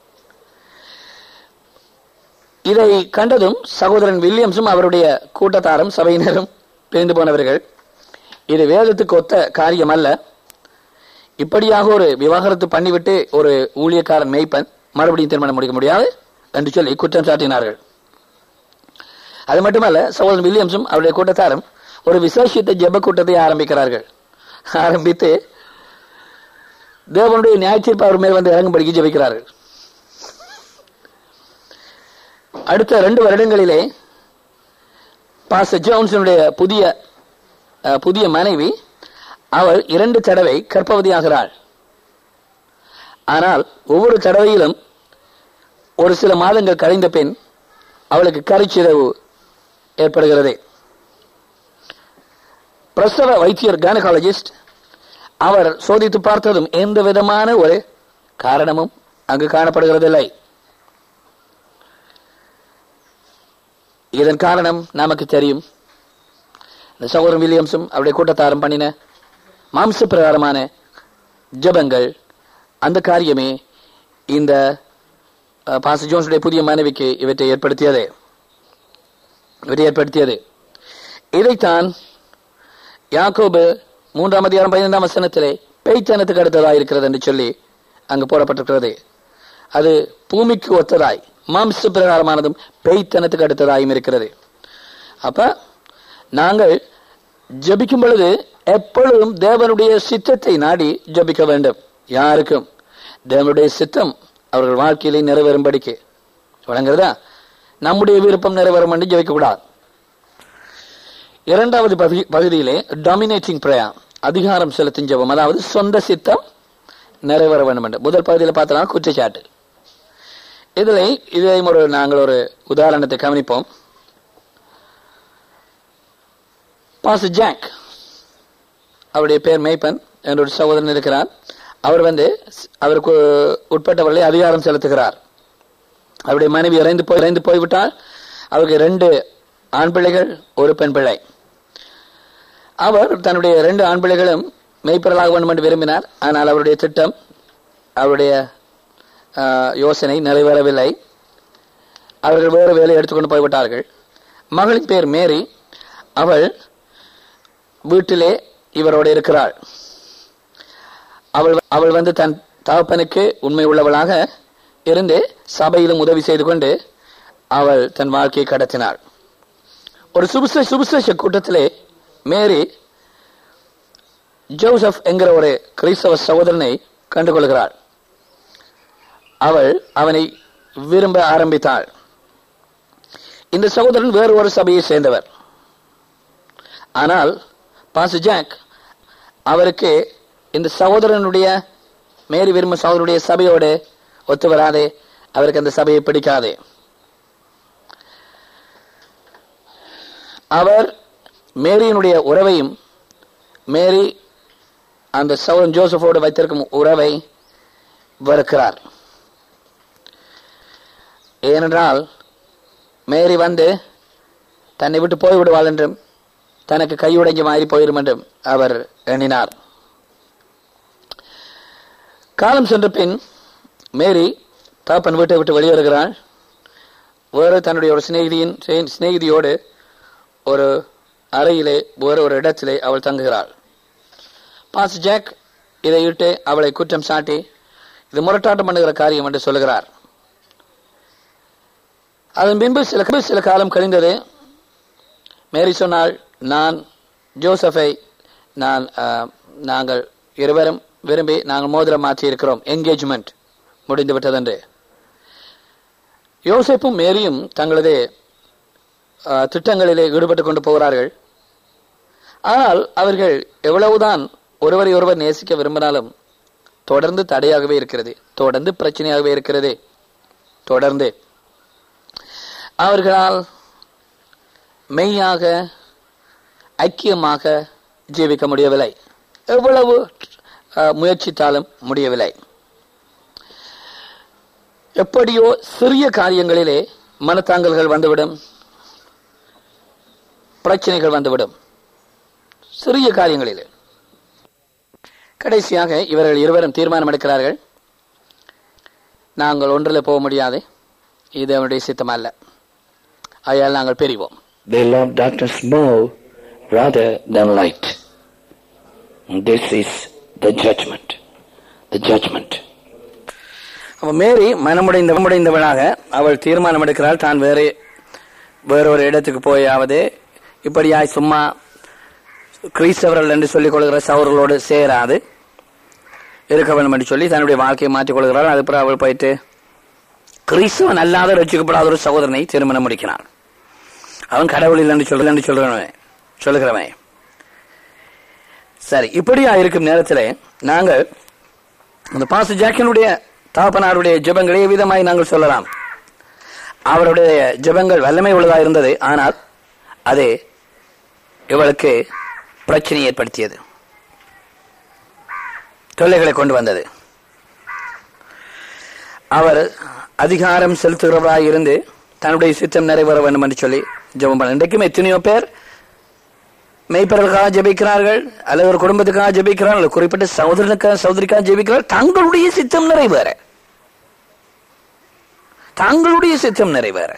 இதை கண்டதும் சகோதரன் வில்லியம்ஸும் அவருடைய கூட்டத்தாரும் சபையினரும் பிரிந்து போனவர்கள் இது வேதத்துக்கு ஒத்த காரியம் அல்ல இப்படியாக ஒரு விவாகரத்து பண்ணிவிட்டு ஒரு ஊழியக்காரன் மேய்ப்பன் மறுபடியும் திருமணம் முடிக்க முடியாது என்று சொல்லி குற்றம் சாட்டினார்கள் அது மட்டுமல்ல சகோதரன் வில்லியம்ஸும் அவருடைய கூட்டத்தாரும் ஒரு விசேஷித்த ஜெப கூட்டத்தை ஆரம்பிக்கிறார்கள் ஆரம்பித்து தேவனுடைய நியாயத்தீர்ப்பு அவர் மேல் வந்து இறங்கும்படிக்கு ஜெபிக்கிறார்கள் அடுத்த ரெண்டு வருடங்களிலே பாஸ்டர் ஜோன்ஸனுடைய புதிய அஹ், புதிய மனைவி அவள் இரண்டு தடவை கர்ப்பவதியாகிறாள் ஆனால் ஒவ்வொரு தடவையிலும் ஒரு சில மாதங்கள் கழிந்த பின் அவளுக்கு கருச்சிதைவு ஏற்படுகிறது பிரசவ வைத்தியர் கைனகாலஜிஸ்ட் அவர் சோதித்து பார்த்ததும் எந்த விதமான ஒரு காரணமும் அங்கு காணப்படுகிறதில்லை இதன் காரணம் நமக்கு தெரியும் இந்த சகோதரன் வில்லியம்ஸும் அவருடைய கூட்டத்தாரும் பண்ணின மாம்ச பிரகாரமான ஜெபங்கள் அந்த காரியமே இந்த அஹ், பாஸ்டர் ஜோன்ஸுடைய புதிய மனைவிக்கு இவற்றை ஏற்படுத்தியது இவற்றை ஏற்படுத்தியது இதைத்தான் யாக்கோபு மூன்றாம் அதிகாரம் பதினைந்தாம் வசனத்திலே பேய்த்தனத்துக்கு அடுத்ததாய் இருக்கிறது என்று சொல்லி அங்கு போடப்பட்டிருக்கிறது அது பூமிக்கு ஒத்ததாய் மாம்ச பிரகாரமானதும் பேய்த்தனத்துக்கு அடுத்ததாயும் இருக்கிறது அப்ப நாங்கள் ஜெபிக்கும் பொழுது எப்பொழுதும் தேவனுடைய சித்தத்தை நாடி ஜெபிக்க வேண்டும் யாருக்கும் தேவனுடைய சித்தம் அவர்கள் வாழ்க்கையிலே நிறைவேறும்படிக்கு வழங்குறதா நம்முடைய விருப்பம் நிறைவேறும் என்று ஜெபிக்க கூடாது இரண்டாவது பகுதி- பகுதியிலே டாமினேட்டிங் பிரயா அதிகாரம் செலுத்தும் ஜெபம் அதாவது சொந்த சித்தம் நிறைவேற வேண்டும் என்று முதல் பகுதியில் பார்த்தோம்னா குற்றச்சாட்டு இதில் இதையும் ஒரு நாங்கள் ஒரு உதாரணத்தை கவனிப்போம் பாஸ் ஜாக் அவருடைய பேர் மேய்ப்பன் என்ற ஒரு சகோதரன் இருக்கிறார் அவர் வந்து அவருக்கு உட்பட்டவர்களை அதிகாரம் செலுத்துகிறார் அவருடைய மனைவி இறைந்து போய் இறைந்து போய்விட்டால் அவருக்கு ரெண்டு ஆண் பிள்ளைகள் ஒரு பெண் பிள்ளை அவர் தன்னுடைய ரெண்டு ஆண் பிள்ளைகளும் மெய்ப்பொருளாக வேண்டும் என்று விரும்பினார் ஆனால் அவருடைய திட்டம் அவருடைய ஆஹ், யோசனை நிறைவேறவில்லை அவர்கள் வேறு வேலை எடுத்துக்கொண்டு போய்விட்டார்கள் மகளின் பேர் மேரி அவள் வீட்டிலே இவரோடு இருக்கிறாள் அவள் அவள் வந்து தன் தகப்பனுக்கு உண்மை உள்ளவளாக இருந்து சபையிலும் உதவி செய்து கொண்டு அவள் தன் வாழ்க்கையை கடத்தினாள் ஒரு சுபிச சுபிசேஷ கூட்டத்திலே மேரி ஜோசப் என்கிற ஒரு கிறிஸ்தவ சகோதரனை கண்டுகொள்கிறாள் அவள் அவனை விரும்ப ஆரம்பித்தாள் இந்த சகோதரன் வேறு ஒரு சபையை சேர்ந்தவர் ஆனால் பாசு ஜாக் அவருக்கு இந்த சகோதரனுடைய மேரி விரும்பும் சகோதரனுடைய சபையோடு ஒத்து வராதே அவருக்கு அந்த சபையை பிடிக்காது அவர் மேரியினுடைய உறவையும் மேரி அந்த சகோதரன் ஜோசப்போடு வைத்திருக்கும் உறவை வெறுக்கிறார் ஏனென்றால் மேரி வந்து தன்னை விட்டு போய்விடுவாள் என்றும் தனக்கு கையுடைஞ்ச மாதிரி போயிடும் என்றும் அவர் எண்ணினார் காலம் சென்ற பின் மேரி தாப்பன் வீட்டை விட்டு வெளியேறுகிறாள் வேறு தன்னுடைய ஒரு சிநேகிதியின் சிநே- சிநேகிதியோடு ஒரு அறையிலே வேறு ஒரு இடத்திலே அவள் தங்குகிறாள் பாஸ் ஜாக் இதை இட்டு அவளை குற்றம் சாட்டி இது முரட்டாட்டம் பண்ணுகிற காரியம் என்று சொல்லுகிறார் அதன் பின்பு சில சில காலம் கழிந்தது மேரி சொன்னாள் நான் ஜோசஃபை நான் ஆஹ், நாங்கள் இருவரும் விரும்பி நாங்கள் மோதிரம் மாற்றி இருக்கிறோம் என்கேஜ்மெண்ட் முடிந்து விட்டதென்று யோசேப்பும் மேரியும் தங்களது ஆஹ், திட்டங்களிலே ஈடுபட்டுக் கொண்டு போகிறார்கள் ஆனால் அவர்கள் எவ்வளவுதான் ஒருவரை ஒருவர் நேசிக்க விரும்பினாலும் தொடர்ந்து தடையாகவே இருக்கிறது தொடர்ந்து பிரச்சனையாகவே இருக்கிறது தொடர்ந்து அவர்களால் மெய்யாக ஐக்கியமாக ஜீவிக்க முடியவில்லை எவ்வளவு அஹ், முயற்சித்தாலும் முடியவில்லை எப்படியோ சிறிய காரியங்களிலே மனத்தாங்கல்கள் வந்துவிடும் பிரச்சனைகள் வந்துவிடும் சிறிய காரியங்களிலே கடைசியாக இவர்கள் இருவரும் தீர்மானம் எடுக்கிறார்கள் நாங்கள் ஒன்றில் போக முடியாது இது அவனுடைய சித்தம் அல்ல ஆகையால் நாங்கள் பிரிவோம் They love darkness more rather than light. This is the judgment. the judgment. அப்ப மேரி மனமுடைந்த மனமுடைந்தவளாக அவள் தீர்மானம் எடுக்கிறாள் தான் வேறு வேறொரு இடத்துக்கு போயாவது இப்படியாய் சும்மா கிறிஸ்தவர்கள் என்று சொல்லிக் கொள்கிற சவர்களோடு சேராது இருக்க வேண்டும் என்று சொல்லி தன்னுடைய வாழ்க்கையை மாற்றிக் கொள்கிறாள் அதுக்கப்புறம் அவள் போயிட்டு கிறிஸ்தவன் அல்லாத ரசிக்கப்படாத ஒரு சகோதரனை திருமணம் முடிக்கிறான் அவன் கடவுள் இல்லைன்னு சொல்ல என்று சொல்றவன் சொல்லுகிறவன் சரி இப்படியா இருக்கும் நேரத்தில் நாங்கள் அந்த பாச ஜாக்கினுடைய தாப்பனாருடைய ஜெபங்களை விதமாய் நாங்கள் சொல்லலாம் அவருடைய ஜெபங்கள் வல்லமை உள்ளதா இருந்தது ஆனால் அது இவளுக்கு பிரச்சனை ஏற்படுத்தியது தொல்லைகளை கொண்டு வந்தது அவர் அதிகாரம் செலுத்துகிறவராய் இருந்து தன்னுடைய சித்தம் நிறைவேற வேண்டும் என்று சொல்லி ஜெபம் பண்ண இன்றைக்கும் எத்தனையோ பேர் மெய்ப்பர்களுக்காக ஜெபிக்கிறார்கள் அல்லது ஒரு குடும்பத்துக்காக ஜெபிக்கிறார்கள் அல்லது குறிப்பிட்ட சகோதரனுக்காக சகோதரிக்காக ஜெபிக்கிறார்கள் தங்களுடைய சித்தம் நிறைவேற தங்களுடைய சித்தம் நிறைவேற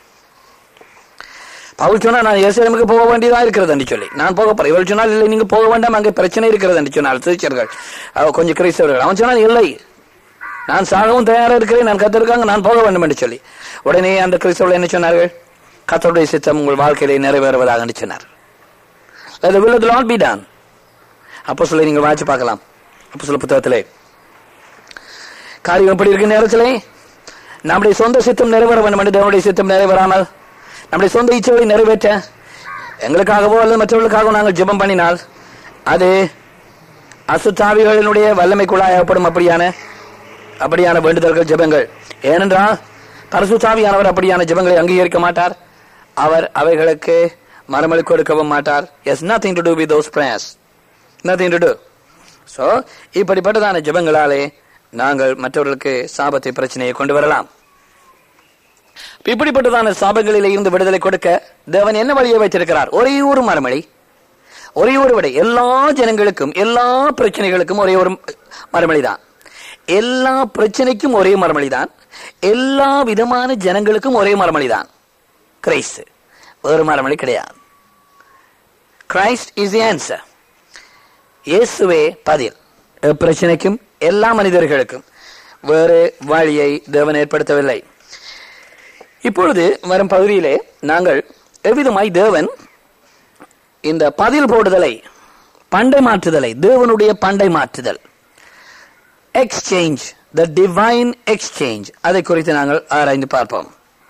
பவுல் சொன்னா நான் எருசலேமுக்கு போக வேண்டியதா இருக்கிறது என்று சொல்லி நான் போக போறேன் இவள் சொன்னால் இல்லை நீங்க போக வேண்டாம் அங்கே பிரச்சனை இருக்கிறது என்று சொன்னால் திருச்சர்கள் அவ கொஞ்சம் கிறிஸ்தவர்கள் அவன் சொன்னால் இல்லை நான் சாகவும் தயாரா இருக்கிறேன் நான் கத்திருக்காங்க நான் போக வேண்டும் என்று சொல்லி உடனே அந்த கிறிஸ்தவர்கள் என்ன சொன்னார்கள் கத்தருடைய சித்தம் உங்கள் வாழ்க்கையிலே நிறைவேறுவதாக என்று சொன்னார் அது will of the Lord be done அப்போ சொல்லி நீங்கள் வாட்சி பார்க்கலாம் அப்போ சொல்ல புத்தகத்திலே காரியம் எப்படி இருக்கு நேரத்திலே நம்முடைய சொந்த சித்தம் நிறைவேற வேண்டும் என்று தேவனுடைய சித்தம் நிறைவேறாமல் நம்முடைய சொந்த இச்சைகளை நிறைவேற்ற எங்களுக்காகவோ அல்லது மற்றவர்களுக்காகவோ நாங்கள் ஜெபம் பண்ணினால் அது அசுத்தாவிகளினுடைய வல்லமைக்குள்ளாயப்படும் அப்படியான அப்படியான வேண்டுதல்கள் ஜெபங்கள் ஏனென்றால் பரசுத்தாவியானவர் அப்படியான ஜெபங்களை அங்கீகரிக்க மாட்டார் அவர் அவைகளுக்கு மறுமொழி கொடுக்கவும் மாட்டார் is nothing to do with those prayers nothing to do so இப்படிப்பட்டதான ஜெபங்களாலே நாங்கள் மற்றவர்களுக்கு சாபத்தை பிரச்சனையை கொண்டு வரலாம் இப்படிப்பட்டதான சாபங்களில் இருந்து விடுதலை கொடுக்க தேவன் என்ன வழியை வைத்திருக்கிறார் ஒரே ஒரு மறுமொழி ஒரே ஒரு விடை எல்லா ஜனங்களுக்கும் எல்லா பிரச்சனைகளுக்கும் ஒரே ஒரு மறுமொழி தான் எல்லா பிரச்சனைக்கும் ஒரே மறுமொழி தான் எல்லா விதமான ஜனங்களுக்கும் ஒரே மறுமொழி தான் கிரைஸ்ட் வேறு மறுமொழி கிடையாது கிரைஸ்ட் இஸ் ஆன்சர் இயேசுவே பதில் பிரச்சனைக்கும் எல்லா மனிதர்களுக்கும் வேறு வழியை தேவன் ஏற்படுத்தவில்லை இப்பொழுது வரும் பகுதியிலே நாங்கள் எவ்விதமாய் தேவன் இந்த பதில் போடுதலை பண்டை மாற்றுதலை தேவனுடைய பண்டை மாற்றுதல் எக்ஸ்சேஞ்ச் த டிவைன் எக்ஸ்சேஞ்ச் அதை குறித்து நாங்கள் ஆராய்ந்து பார்ப்போம்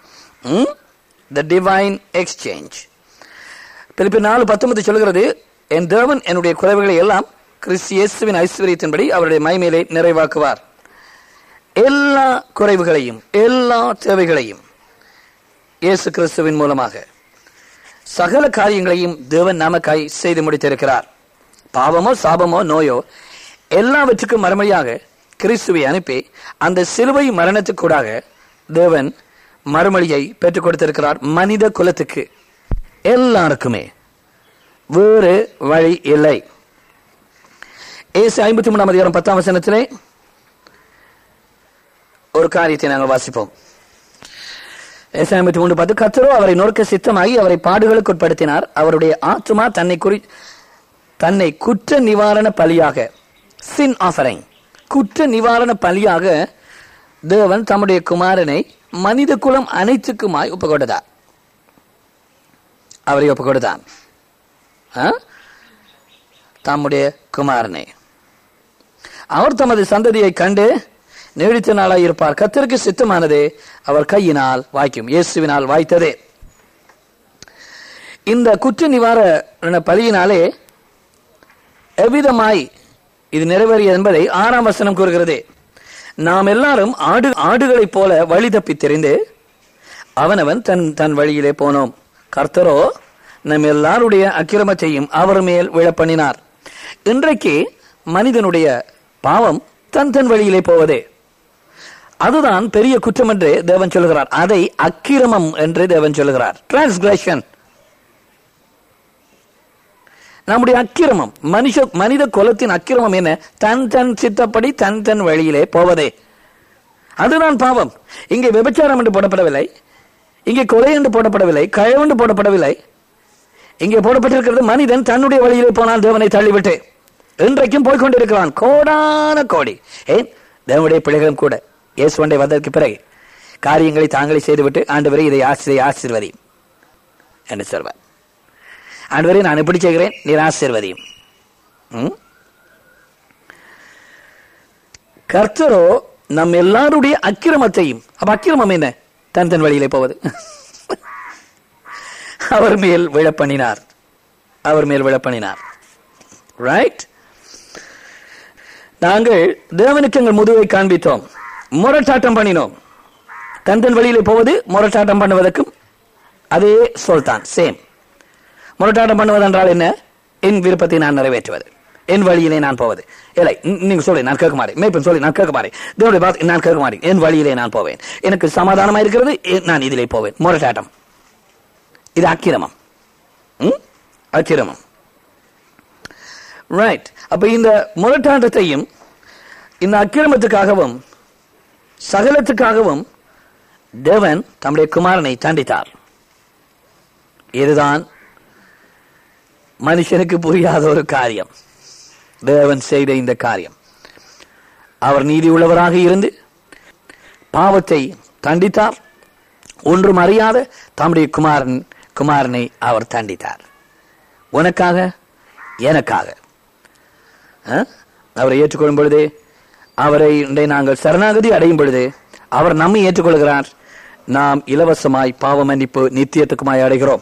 த டிவைன் எக்ஸ்சேஞ்ச் பிலிப்பி நாலு பத்தொன்பது சொல்கிறது என் தேவன் என்னுடைய குறைவுகளை எல்லாம் கிறிஸ்து இயேசுவின் ஐஸ்வர்யத்தின்படி அவருடைய மைமேலே நிறைவாக்குவார் எல்லா குறைவுகளையும் எல்லா தேவைகளையும் இயேசு கிறிஸ்துவின் மூலமாக சகல காரியங்களையும் தேவன் நமக்காய் செய்து முடித்திருக்கிறார் பாவமோ சாபமோ நோயோ எல்லாவற்றுக்கும் மறுமொழியாக கிறிஸ்துவை அனுப்பி அந்த சிலுவை மரணத்துக்கூடாக தேவன் மறுமொழியை பெற்றுக் கொடுத்திருக்கிறார் மனித குலத்துக்கு எல்லாருக்குமே வேறு வழி இல்லை ஏசு ஐம்பத்தி மூணாம் அதிகாரம் பத்தாம் வசனத்திலே ஒரு காரியத்தை நாங்கள் வாசிப்போம் ஏசு ஐம்பத்தி மூன்று பார்த்து கத்தரோ அவரை நொறுக்க சித்தமாகி அவரை பாடுகளுக்கு உட்படுத்தினார் அவருடைய ஆத்மா தன்னை குறி தன்னை குற்ற நிவாரண பலியாக சின் ஆஃபரிங் குற்ற நிவாரண பலியாக தேவன் தம்முடைய குமாரனை மனித குலம் அனைத்துக்குமாய் ஒப்பு கொடுத்தார் அவரை ஒப்பு கொடுத்தான் ஆ? தம்முடைய குமாரனை அவர் தமது சந்ததியை கண்டு நீடித்த நாளாய் இருப்பார் கத்திற்கு சித்தமானது அவர் கையினால் வாய்க்கும் இயேசுவினால் வாய்த்ததே இந்த குற்ற நிவாரண பலியினாலே எவ்விதமாய் இது நிறைவேறியது என்பதை ஆறாம் வசனம் கூறுகிறது நாம் எல்லாரும் ஆடு ஆடுகளைப் போல வழி தப்பி தெரிந்து அவனவன் தன் தன் வழியிலே போனோம் கர்த்தரோ நம் எல்லாருடைய அக்கிரமத்தையும் அவர் மேல் விழப்பண்ணினார் இன்றைக்கு மனிதனுடைய பாவம் தன் தன் வழியிலே போவதே அதுதான் பெரிய குற்றம் என்று தேவன் சொல்லுகிறார் அதை அக்கிரமம் என்று தேவன் சொல்லுகிறார் டிரான்ஸ்கிரஷன் நம்முடைய அக்கிரமம் மனுஷ மனித குலத்தின் அக்கிரமம் என்ன தன் தன் சித்தப்படி தன் தன் வழியிலே போவதே அதுதான் பாவம் இங்கே விபச்சாரம் என்று போடப்படவில்லை இங்கே கொலை என்று போடப்படவில்லை கழவு என்று போடப்படவில்லை இங்கே போடப்பட்டிருக்கிறது மனிதன் தன்னுடைய வழியிலே போனால் தேவனை தள்ளிவிட்டு இன்றைக்கும் போய்கொண்டிருக்கிறான் கோடான கோடி ஏன் தேவனுடைய பிள்ளைகளும் கூட இயேசுவண்டை வந்ததற்கு பிறகு காரியங்களை தாங்களே செய்துவிட்டு ஆண்டவரே இதை ஆசிரியை ஆசிர்வதி என்று சொல்வார் ஆண்டவரே நான் எப்படி செய்கிறேன் நீர் ஆசிர்வதியும் ம்? கர்த்தரோ நம் எல்லாருடைய அக்கிரமத்தையும் அப்ப அக்கிரமம் என்ன தன் தன் வழியிலே போவது அவர் மேல் விழப்பண்ணினார் அவர் மேல் விழப்பண்ணினார் ரைட் நாங்கள் தேவனுக்கு எங்கள் முதுவை காண்பித்தோம் முரட்டாட்டம் பண்ணினோம் தன் தன் வழியிலே போவது முரட்டாட்டம் பண்ணுவதற்கும் அதே சொல்தான் சேம் முரட்டாட்டம் பண்ணுவதென்றால் என்ன என் விருப்பத்தை நான் நிறைவேற்றுவது என் வழியிலே நான் போவது இல்லை நீ- நீங்க சொல்லி நான் கேட்க மாட்டேன் மேய்ப்பன் சொல்லி நான் கேட்க மாட்டேன் தேவனுடைய வார்த்தை நான் கேட்க மாட்டேன் என் வழியிலே நான் போவேன் எனக்கு சமாதானமா இருக்கிறது எ- நான் இதிலே போவேன் முரட்டாட்டம் இது அக்கிரமம் ம்? அக்கிரமம் ரைட் அப்ப இந்த முரட்டாட்டத்தையும் இந்த அக்கிரமத்துக்காகவும் சகலத்துக்காகவும் தேவன் தம்முடைய குமாரனை தண்டித்தார் இதுதான் மனுஷனுக்கு புரியாத ஒரு காரியம் தேவன் செய்த இந்த காரியம் அவர் நீதி உள்ளவராக இருந்து பாவத்தை தண்டித்தார் ஒன்றும் அறியாத தம்முடைய குமாரன் குமாரனை அவர் தண்டித்தார் உனக்காக எனக்காக ஆ? அவரை ஏற்றுக்கொள்ளும் பொழுது அவரை இன்றை நாங்கள் சரணாகதி அடையும் பொழுது அவர் நம்மை ஏற்றுக்கொள்கிறார் நாம் இலவசமாய் பாவ மன்னிப்பு நித்தியத்துக்குமாய் அடைகிறோம்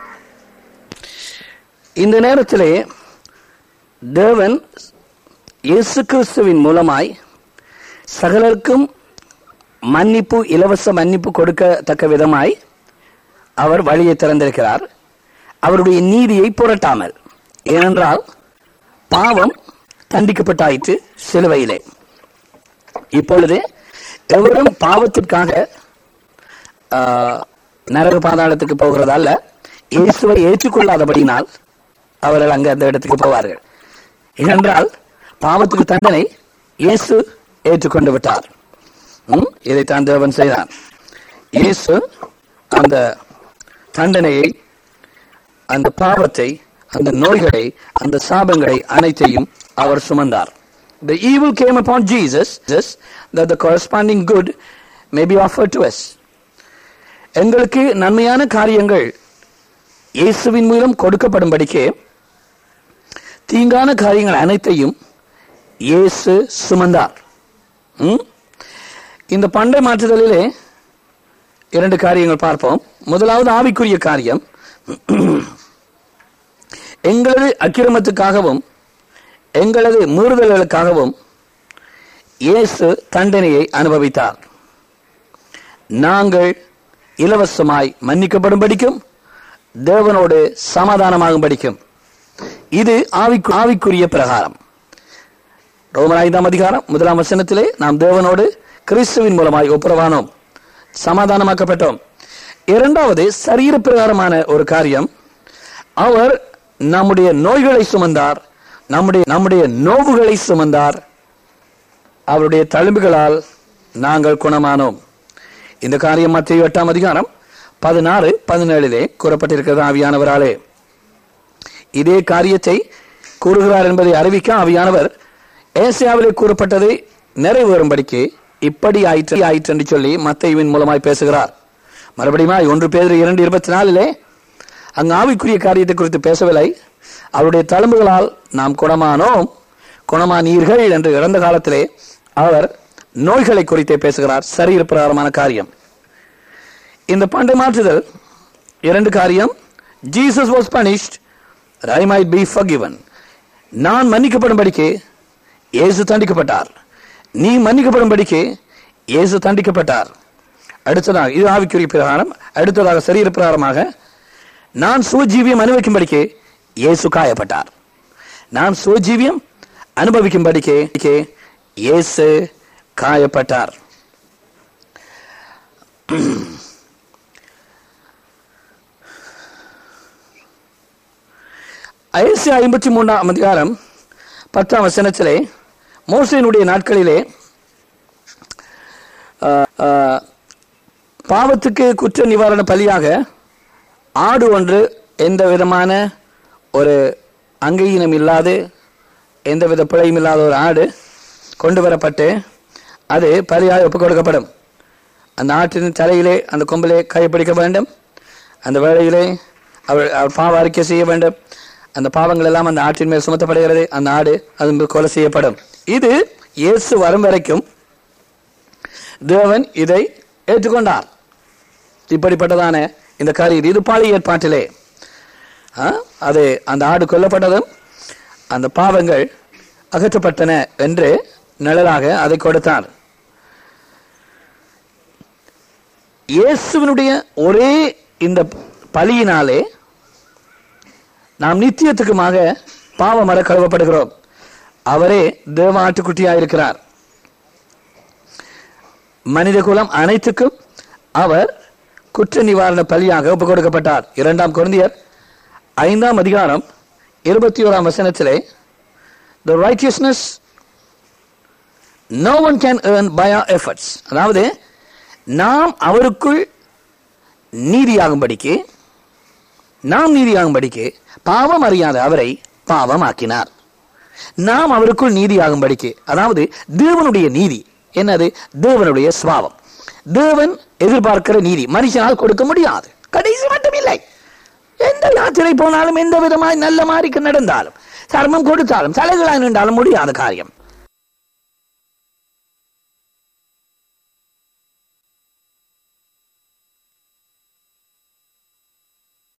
இந்த நேரத்திலே தேவன் இயேசு கிறிஸ்துவின் மூலமாய் சகலருக்கும் மன்னிப்பு இலவச மன்னிப்பு கொடுக்கத்தக்க விதமாய் அவர் வழியை திறந்திருக்கிறார் அவருடைய நீதியை புரட்டாமல் ஏனென்றால் பாவம் தண்டிக்கப்பட்டாயிற்று சிலுவையிலே இப்பொழுது எவரும் பாவத்திற்காக ஆ, நரக பாதாளத்துக்கு போகிறதால இயேசுவை ஏற்றுக்கொள்ளாதபடியினால் அவர்கள் அங்கு அந்த இடத்துக்கு போவார்கள் ஏனென்றால் பாவத்துக்கு தண்டனை இயேசு ஏற்றுக்கொண்டு விட்டார் ம்? இதைத்தான் தேவன் செய்தார் இயேசு அந்த தண்டனையை அந்த பாவத்தை அந்த நோய்களை அந்த சாபங்களை அனைத்தையும் அவர் சுமந்தார் The evil came upon Jesus just that the corresponding good may be offered to us. எங்களுக்கு நன்மையான காரியங்கள் இயேசுவின் மூலம் கொடுக்கப்படும்படிக்கு தீங்கான காரியங்கள் அனைத்தையும் இயேசு சுமந்தார் ம்? இந்த பண்டை மாற்றுதலிலே இரண்டு காரியங்கள் பார்ப்போம் முதலாவது ஆவிக்குரிய காரியம் எங்களது அக்கிரமத்துக்காகவும் எங்களது மீறுதல்களுக்காகவும் இயேசு தண்டனையை அனுபவித்தார் நாங்கள் இலவசமாய் மன்னிக்கப்படும்படிக்கும் தேவனோடு சமாதானமாகும்படிக்கும் இது ஆவிக்கு ஆவிக்குரிய பிரகாரம் ரோமர் ஐந்தாம் அதிகாரம் முதலாம் வசனத்திலே நாம் தேவனோடு கிறிஸ்துவின் மூலமாய் ஒப்புரவானோம் சமாதானமாக்கப்பட்டோம் இரண்டாவது சரீர பிரகாரமான ஒரு காரியம் அவர் நம்முடைய நோய்களை சுமந்தார் நம்முடைய நம்முடைய நோவுகளை சுமந்தார் அவருடைய தழும்புகளால் நாங்கள் குணமானோம் இந்த காரியம் மத்திய எட்டாம் அதிகாரம் பதினாறு பதினேழிலே கூறப்பட்டிருக்கிறது ஆவியானவராலே இதே காரியத்தை கூறுகிறார் என்பதை அறிவிக்க ஆவியானவர் ஏசியாவிலே கூறப்பட்டதை நிறைவேறும்படிக்கு இப்படி ஆயிற்று ஆயிற்று என்று சொல்லி மத்தையுவின் மூலமாய் பேசுகிறார் மறுபடியும் ஒன்று பேர் இரண்டு இருபத்தி நாலிலே அங்கு ஆவிக்குரிய காரியத்தை குறித்து பேசவில்லை அவருடைய தழும்புகளால் நாம் குணமானோம் குணமானீர்கள் என்று இறந்த காலத்திலே அவர் நோய்களை குறித்தே பேசுகிறார் சரீர பிரகாரமான காரியம் இந்த பண்டை மாற்றுதல் இரண்டு காரியம் Jesus was punished I might be forgiven நான் மன்னிக்கப்படும்படிக்கு இயேசு தண்டிக்கப்பட்டார் நீ மன்னிக்கப்படும்படிக்கு இயேசு தண்டிக்கப்பட்டார் அடுத்ததாக இது ஆவிக்குரிய பிரகாரம் அடுத்ததாக சரீர பிரகாரமாக நான் சுஜீவியம் அனுபவிக்கும்படிக்கு இயேசு காயப்பட்டார் நான் சுஜீவியம் அனுபவிக்கும்படிக்கு இயேசு காயப்பட்டார் ஐசி ஐம்பத்தி மூன்றாம் அதிகாரம் பத்தாம் வசனத்திலே மோசையினுடைய நாட்களிலே ஆ, ஆ, பாவத்துக்கு குற்ற நிவாரண பலியாக ஆடு ஒன்று எந்த விதமான ஒரு அங்கீனம் இல்லாது எந்தவித பிழையும் இல்லாத ஒரு ஆடு கொண்டு வரப்பட்டு அது பலியாக ஒப்புக் கொடுக்கப்படும் அந்த ஆட்டின் தலையிலே அந்த கொம்பிலே கைப்பிடிக்க வேண்டும் அந்த வேளையிலே அவர் அவர் பாவ அறிக்கை செய்ய வேண்டும் அந்த பாவங்கள் எல்லாம் அந்த ஆட்டின் மேல் சுமத்தப்படுகிறது அந்த ஆடு அதன் மேல் கொலை செய்யப்படும் இது இயேசு வரும் வரைக்கும் தேவன் இதை ஏற்றுக்கொண்டார் இப்படிப்பட்டதான இந்த காரியம் இது பாலி ஏற்பாட்டிலே ஆ, அது அந்த ஆடு கொல்லப்பட்டதும் அந்த பாவங்கள் அகற்றப்பட்டன என்று நிழலாக அதை கொடுத்தார் இயேசுவினுடைய ஒரே இந்த பலியினாலே நாம் நித்தியத்துக்குமாக பாவமர கழுவப்படுகிறோம் அவரே தேவ ஆட்டுக்குட்டியாயிருக்கிறார் மனித குலம் அனைத்துக்கும் அவர் குற்ற நிவாரண பலியாக ஒப்புக் கொடுக்கப்பட்டார் இரண்டாம் குழந்தையர் ஐந்தாம் அதிகாரம் இருபத்தி ஓராம் வசனத்திலே the righteousness no one can earn by our efforts அதாவது நாம் அவருக்குள் நீதியாகும்படிக்கு நாம் நீதியாகும்படிக்கு பாவம் அறியாத அவரை பாவமாக்கினார் நாம் அவருக்குள் நீதியாகும்படிக்கு அதாவது தேவனுடைய நீதி என்னது தேவனுடைய சுவாவம் தேவன் எதிர்பார்க்கிற நீதி மனுஷனால் கொடுக்க முடியாது கடைசி மட்டும் இல்லை எந்த யாத்திரை போனாலும் எந்த விதமாய் நல்ல மாறிக்கு நடந்தாலும் சர்மம் கொடுத்தாலும் தலைகளாய் நின்றாலும் முடியாத காரியம்